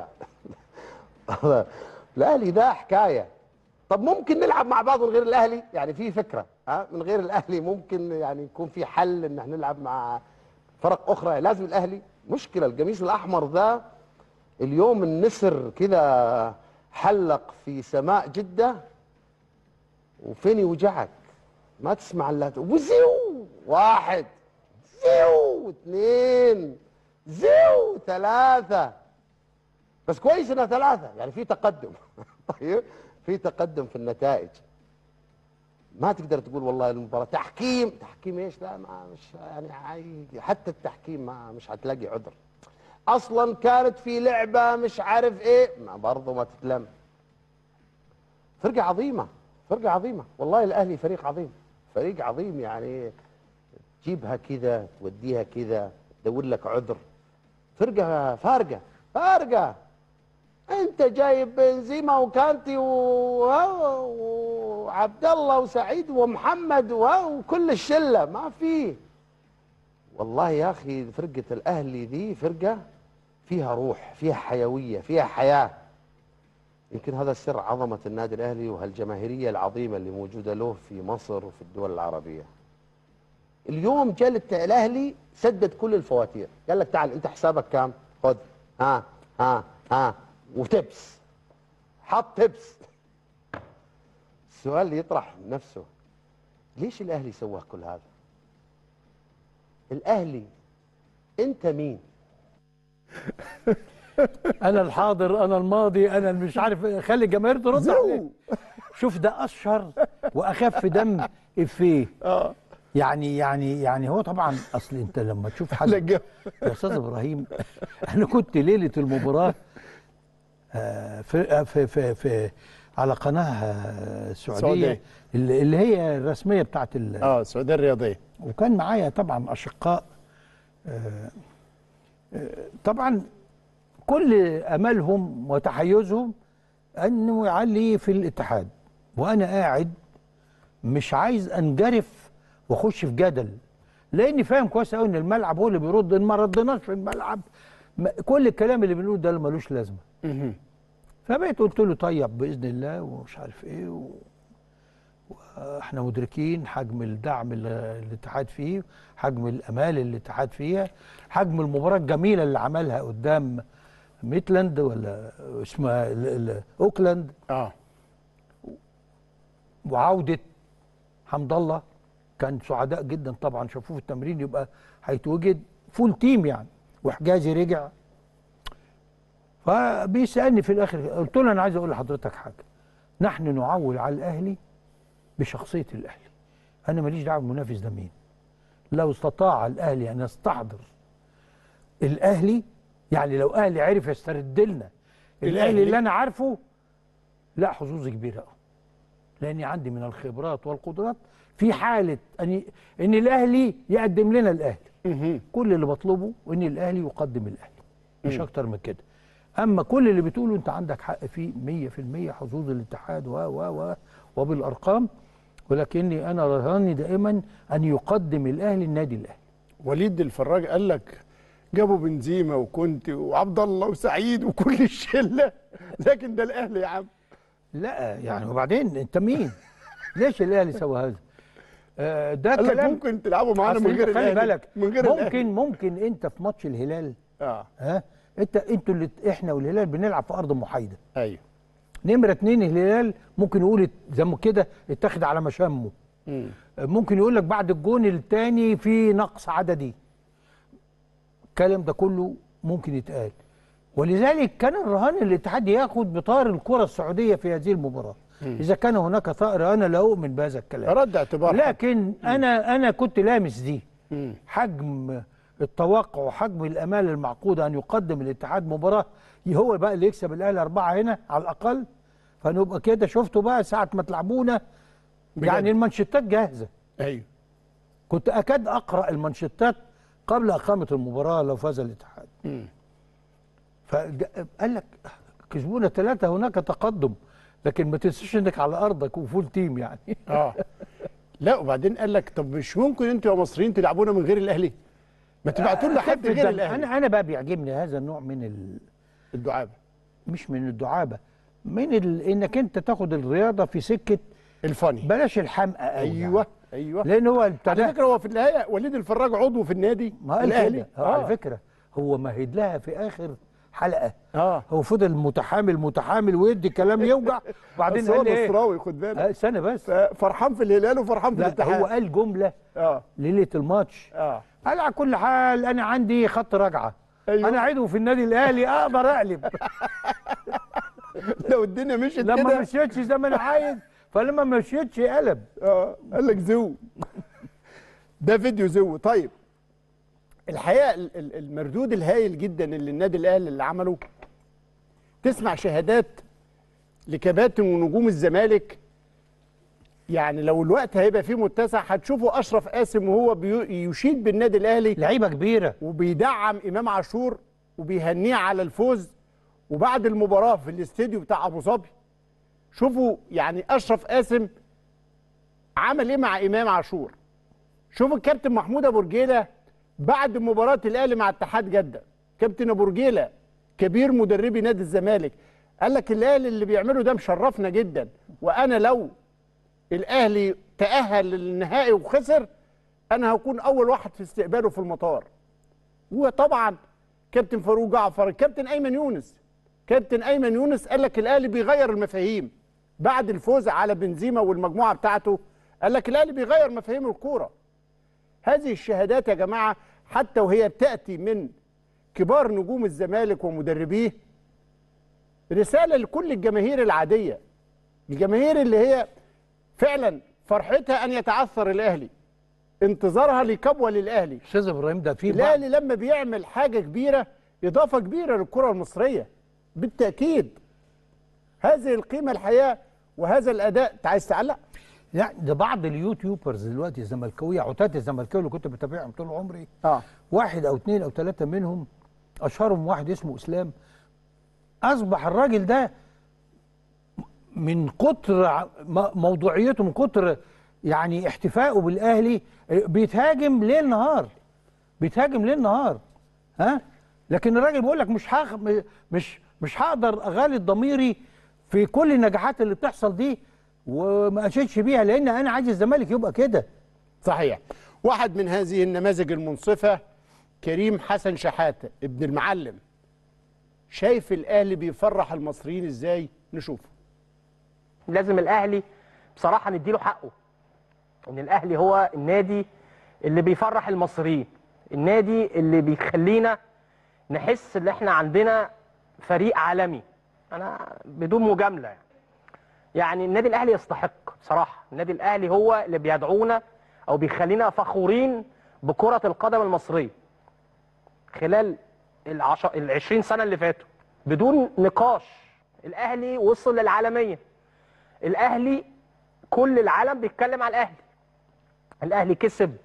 الاهلي ده حكايه طب ممكن نلعب مع بعض من غير الاهلي يعني في فكره ها من غير الاهلي ممكن يعني يكون في حل ان احنا نلعب مع فرق اخرى لازم الاهلي مشكله القميص الاحمر ده اليوم النسر كده حلق في سماء جده وفين يوجعك ما تسمع الا وزيو واحد زيو اثنين زيو ثلاثة بس كويس انها ثلاثة يعني في تقدم طيب في تقدم في النتائج ما تقدر تقول والله المباراة تحكيم تحكيم ايش لا ما مش يعني عاي- حتى التحكيم ما مش هتلاقي عذر اصلا كانت في لعبة مش عارف ايه ما برضه ما تتلم فرقة عظيمة فرقة عظيمة والله الاهلي فريق عظيم فريق عظيم يعني تجيبها كذا توديها كذا تدور لك عذر فرقه فارقه فارقه انت جايب بنزيما وكانتي و- وعبد الله وسعيد ومحمد و- وكل الشله ما في والله يا اخي فرقه الاهلي دي فرقه فيها روح فيها حيويه فيها حياه يمكن هذا سر عظمه النادي الاهلي وهالجماهيريه العظيمه اللي موجوده له في مصر وفي الدول العربيه اليوم جاء الت- الاهلي سدد كل الفواتير قال لك تعال انت حسابك كام خذ ها ها ها وتبس حط تبس السؤال اللي يطرح نفسه ليش الاهلي سوى كل هذا الاهلي انت مين انا الحاضر انا الماضي انا اللي مش عارف خلي الجماهير ترد عليك شوف ده اشهر واخف دم افيه اه يعني يعني يعني هو طبعا اصل انت لما تشوف حد يا استاذ ابراهيم انا كنت ليله المباراه آه، في آه، في في, في على قناه آه، السعودية. سعوديه اللي اللي هي الرسميه بتاعت ال- اه السعوديه الرياضيه وكان معايا طبعا اشقاء آه، آه، طبعا كل املهم وتحيزهم انه يعلي في الاتحاد وانا قاعد مش عايز انجرف واخش في جدل لاني فاهم كويس قوي ان الملعب هو اللي بيرد ان ما ردناش في الملعب ما- كل الكلام اللي بنقوله ده ملوش لازمه فبقيت قلت له طيب باذن الله ومش عارف ايه و... واحنا مدركين حجم الدعم اللي الاتحاد فيه حجم الامال اللي الاتحاد فيها حجم المباراه الجميله اللي عملها قدام ميتلاند ولا اسمها ال- ال- اوكلاند اه وعوده حمد الله كان سعداء جدا طبعا شافوه في التمرين يبقى هيتوجد فول تيم يعني وحجازي رجع فبيسالني في الاخر قلت له انا عايز اقول لحضرتك حاجه نحن نعول على الاهلي بشخصيه الاهلي انا ماليش دعوه بالمنافس ده مين لو استطاع الاهلي ان يستحضر الاهلي يعني لو اهلي عرف يسترد لنا الاهلي الأهلي؟ اللي انا عارفه لا حظوظي كبيره قوي لاني عندي من الخبرات والقدرات في حاله ان ان الاهلي يقدم لنا الاهلي كل اللي بطلبه ان الاهلي يقدم الاهلي مش مم. اكتر من كده اما كل اللي بتقوله انت عندك حق فيه 100% حظوظ الاتحاد و و و وبالارقام ولكني انا رهاني دائما ان يقدم الاهلي النادي الاهلي وليد الفراج قال لك جابوا بنزيما وكنت وعبد الله وسعيد وكل الشله لكن ده الاهلي يا عم لا يعني وبعدين انت مين؟ ليش الاهلي سوى هذا؟ آه، ده قال لك كلام ممكن تلعبوا معانا أصل من أنت غير خلي الأهلي. بالك من غير ممكن الأهلي. ممكن انت في ماتش الهلال اه ها انت انتوا اللي احنا والهلال بنلعب في ارض محايده ايوه نمره اتنين الهلال ممكن يقول ات- زي ما كده اتاخد على مشامه مم. ممكن يقول لك بعد الجون الثاني في نقص عددي الكلام ده كله ممكن يتقال ولذلك كان الرهان الاتحاد ياخد بطار الكره السعوديه في هذه المباراه مم. اذا كان هناك ثأر انا لا اؤمن بهذا الكلام رد اعتبار لكن انا انا كنت لامس دي مم. حجم التوقع وحجم الامال المعقوده ان يقدم الاتحاد مباراه هو بقى اللي يكسب الاهلي اربعه هنا على الاقل فنبقى كده شفتوا بقى ساعه ما تلعبونا بجد. يعني المانشيتات جاهزه ايوه كنت اكاد اقرا المانشيتات قبل اقامه المباراه لو فاز الاتحاد مم. فقال لك كسبونا ثلاثه هناك تقدم لكن ما تنساش انك على ارضك وفول تيم يعني اه لا وبعدين قال لك طب مش ممكن انتوا يا مصريين تلعبونا من غير الاهلي ما تبعتوا لنا حد خفة غير دم. الاهلي انا انا بقى بيعجبني هذا النوع من ال... الدعابه مش من الدعابه من ال... انك انت تاخد الرياضه في سكه الفاني بلاش الحمقى قوي ايوه ايوه لان هو على ابتدى فكره هو في النهايه وليد الفراج عضو في النادي ما قال الاهلي كده آه. على فكره هو مهد لها في اخر حلقه اه هو فضل متحامل متحامل ويدي كلام يوجع وبعدين بس هو قال لي ايه نصراوي خد بالك آه سنه بس فرحان في الهلال وفرحان في لا الاتحاد هو قال جمله اه ليله الماتش اه قال على كل حال انا عندي خط رجعه أيوه. انا عضو في النادي الاهلي اقدر اقلب لو الدنيا مشيت لما كده مشيتش زي ما انا عايز فلما مشيتش قلب اه قال لك زو ده فيديو زو طيب الحقيقه ال- ال- المردود الهائل جدا اللي النادي الاهلي اللي عمله تسمع شهادات لكباتن ونجوم الزمالك يعني لو الوقت هيبقى فيه متسع هتشوفوا اشرف قاسم وهو بيو- يشيد بالنادي الاهلي لعيبه كبيره وبيدعم امام عاشور وبيهنيه على الفوز وبعد المباراه في الاستديو بتاع ابو ظبي شوفوا يعني اشرف قاسم عمل ايه مع امام عاشور شوفوا الكابتن محمود ابو رجيله بعد مباراه الاهلي مع اتحاد جده كابتن ابو رجيله كبير مدربي نادي الزمالك قال لك الاهلي اللي بيعمله ده مشرفنا جدا وانا لو الاهلي تاهل للنهائي وخسر انا هكون اول واحد في استقباله في المطار وطبعا كابتن فاروق جعفر كابتن ايمن يونس كابتن ايمن يونس قال لك الاهلي بيغير المفاهيم بعد الفوز على بنزيما والمجموعه بتاعته قال لك الاهلي بيغير مفاهيم الكوره هذه الشهادات يا جماعه حتى وهي بتاتي من كبار نجوم الزمالك ومدربيه رساله لكل الجماهير العاديه الجماهير اللي هي فعلا فرحتها ان يتعثر الاهلي انتظارها لكبوه للاهلي استاذ ابراهيم ده في بعض الاهلي لما بيعمل حاجه كبيره اضافه كبيره للكره المصريه بالتاكيد هذه القيمه الحقيقه وهذا الاداء انت عايز تعلق يعني ده بعض اليوتيوبرز دلوقتي الزملكاويه عتاة الزملكاويه اللي كنت بتابعهم طول عمري اه واحد او اثنين او ثلاثه منهم اشهرهم واحد اسمه اسلام اصبح الراجل ده من كتر ع- م- موضوعيته من كتر يعني احتفائه بالاهلي بيتهاجم ليل نهار بيتهاجم ليل نهار ها لكن الراجل بيقول لك مش هخ... م- مش مش هقدر اغالي ضميري في كل النجاحات اللي بتحصل دي وما اشيدش بيها لان انا عايز الزمالك يبقى كده صحيح واحد من هذه النماذج المنصفه كريم حسن شحاته ابن المعلم شايف الاهلي بيفرح المصريين ازاي نشوفه لازم الاهلي بصراحه نديله حقه ان الاهلي هو النادي اللي بيفرح المصريين النادي اللي بيخلينا نحس ان احنا عندنا فريق عالمي انا بدون مجامله يعني. يعني النادي الاهلي يستحق بصراحه النادي الاهلي هو اللي بيدعونا او بيخلينا فخورين بكره القدم المصريه خلال العشر ال 20 سنه اللي فاتوا بدون نقاش الاهلي وصل للعالميه الاهلي كل العالم بيتكلم على الاهلي الاهلي كسب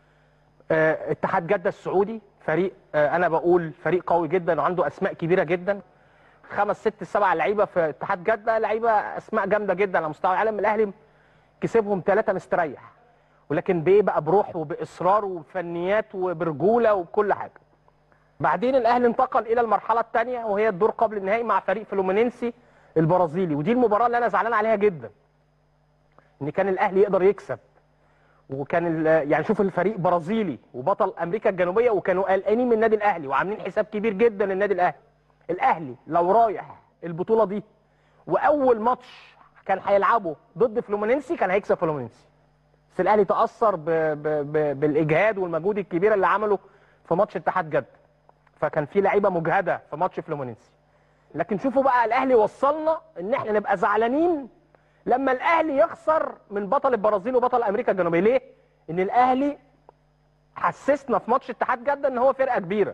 آه، اتحاد جده السعودي فريق آه، انا بقول فريق قوي جدا وعنده اسماء كبيره جدا خمس ست سبع لعيبه في اتحاد جده لعيبه اسماء جامده جدا على مستوى العالم الاهلي كسبهم ثلاثه مستريح ولكن بايه بقى بروح وباصرار وبفنيات وبرجوله وبكل حاجه بعدين الاهلي انتقل الى المرحله الثانيه وهي الدور قبل النهائي مع فريق فلومينينسي البرازيلي ودي المباراه اللي انا زعلان عليها جدا ان كان الاهلي يقدر يكسب وكان ال- يعني شوف الفريق برازيلي وبطل امريكا الجنوبيه وكانوا قلقانين من النادي الاهلي وعاملين حساب كبير جدا للنادي الاهلي الاهلي لو رايح البطوله دي واول ماتش كان هيلعبه ضد فلومينينسي كان هيكسب فلومينينسي بس الاهلي تاثر ب ب ب بالاجهاد والمجهود الكبير اللي عمله في ماتش اتحاد جده فكان في لعيبه مجهده في ماتش فلومينينسي لكن شوفوا بقى الاهلي وصلنا ان احنا نبقى زعلانين لما الاهلي يخسر من بطل البرازيل وبطل امريكا الجنوبيه ليه ان الاهلي حسسنا في ماتش اتحاد جده ان هو فرقه كبيره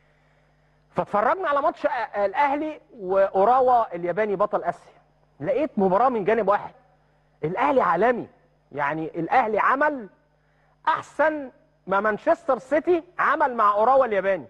فاتفرجنا على ماتش أ- الاهلي واوراوا الياباني بطل اسيا لقيت مباراه من جانب واحد الاهلي عالمي يعني الاهلي عمل احسن ما مانشستر سيتي عمل مع اوراوا الياباني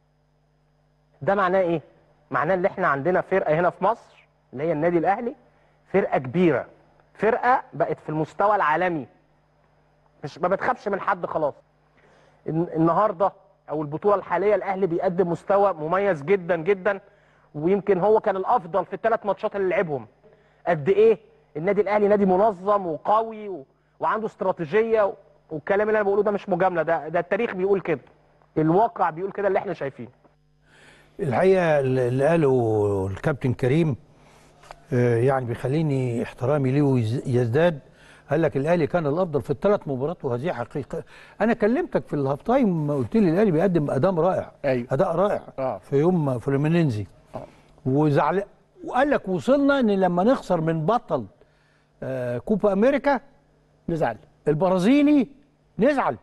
ده معناه ايه معناه ان احنا عندنا فرقه هنا في مصر اللي هي النادي الاهلي فرقه كبيره فرقه بقت في المستوى العالمي مش ما بتخافش من حد خلاص الن- النهارده او البطوله الحاليه الاهلي بيقدم مستوى مميز جدا جدا ويمكن هو كان الافضل في الثلاث ماتشات اللي لعبهم قد ايه النادي الاهلي نادي منظم وقوي و... وعنده استراتيجيه و... والكلام اللي انا بقوله ده مش مجامله ده ده التاريخ بيقول كده الواقع بيقول كده اللي احنا شايفينه الحقيقه اللي قاله الكابتن كريم آه، يعني بيخليني احترامي ليه ويز- يزداد قال لك الاهلي كان الافضل في الثلاث مباريات وهذه حقيقه انا كلمتك في الهاف تايم قلت لي الاهلي بيقدم اداء رائع أيوة. اداء رائع آه. في يوم فلومينينزي وزعل وقال لك وصلنا ان لما نخسر من بطل آه كوبا امريكا نزعل البرازيلي نزعل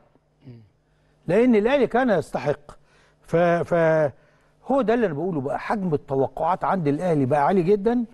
لان الاهلي كان يستحق ف ف هو ده اللي انا بقوله بقى حجم التوقعات عند الاهلي بقى عالي جدا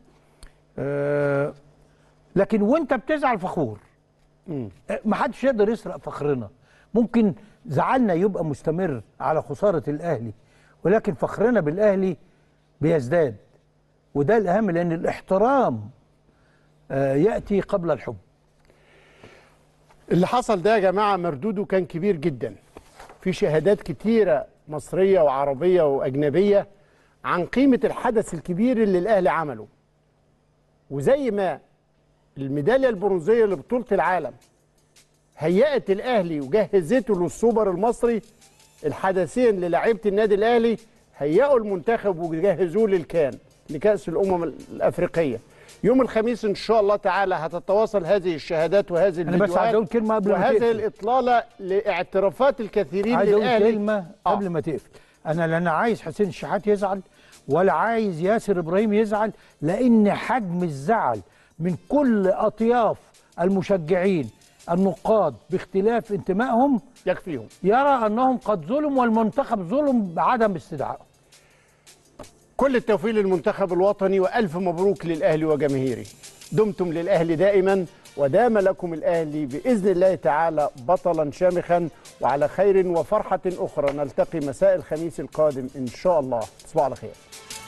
آه لكن وانت بتزعل فخور آه، محدش يقدر يسرق فخرنا ممكن زعلنا يبقى مستمر على خساره الاهلي ولكن فخرنا بالاهلي بيزداد وده الاهم لان الاحترام آه ياتي قبل الحب اللي حصل ده يا جماعه مردوده كان كبير جدا في شهادات كتيره مصريه وعربيه واجنبيه عن قيمه الحدث الكبير اللي الاهلي عمله وزي ما الميداليه البرونزيه لبطوله العالم هيأت الاهلي وجهزته للسوبر المصري الحدثين للاعيبه النادي الاهلي هيئوا المنتخب وجهزوه للكان لكأس الامم الافريقيه يوم الخميس ان شاء الله تعالى هتتواصل هذه الشهادات وهذه أنا بس عايز الفيديوهات أقول كلمة قبل ما وهذه تقفل. الاطلاله لاعترافات الكثيرين عايز اقول للاهلي كلمه قبل ما تقفل انا لا انا عايز حسين الشحات يزعل ولا عايز ياسر ابراهيم يزعل لان حجم الزعل من كل اطياف المشجعين النقاد باختلاف انتمائهم يكفيهم يرى انهم قد ظلموا والمنتخب ظلم بعدم استدعائهم كل التوفيق للمنتخب الوطني والف مبروك للاهلي وجماهيره دمتم للاهلي دائما ودام لكم الاهلي باذن الله تعالى بطلا شامخا وعلى خير وفرحه اخرى نلتقي مساء الخميس القادم ان شاء الله تصبحوا على خير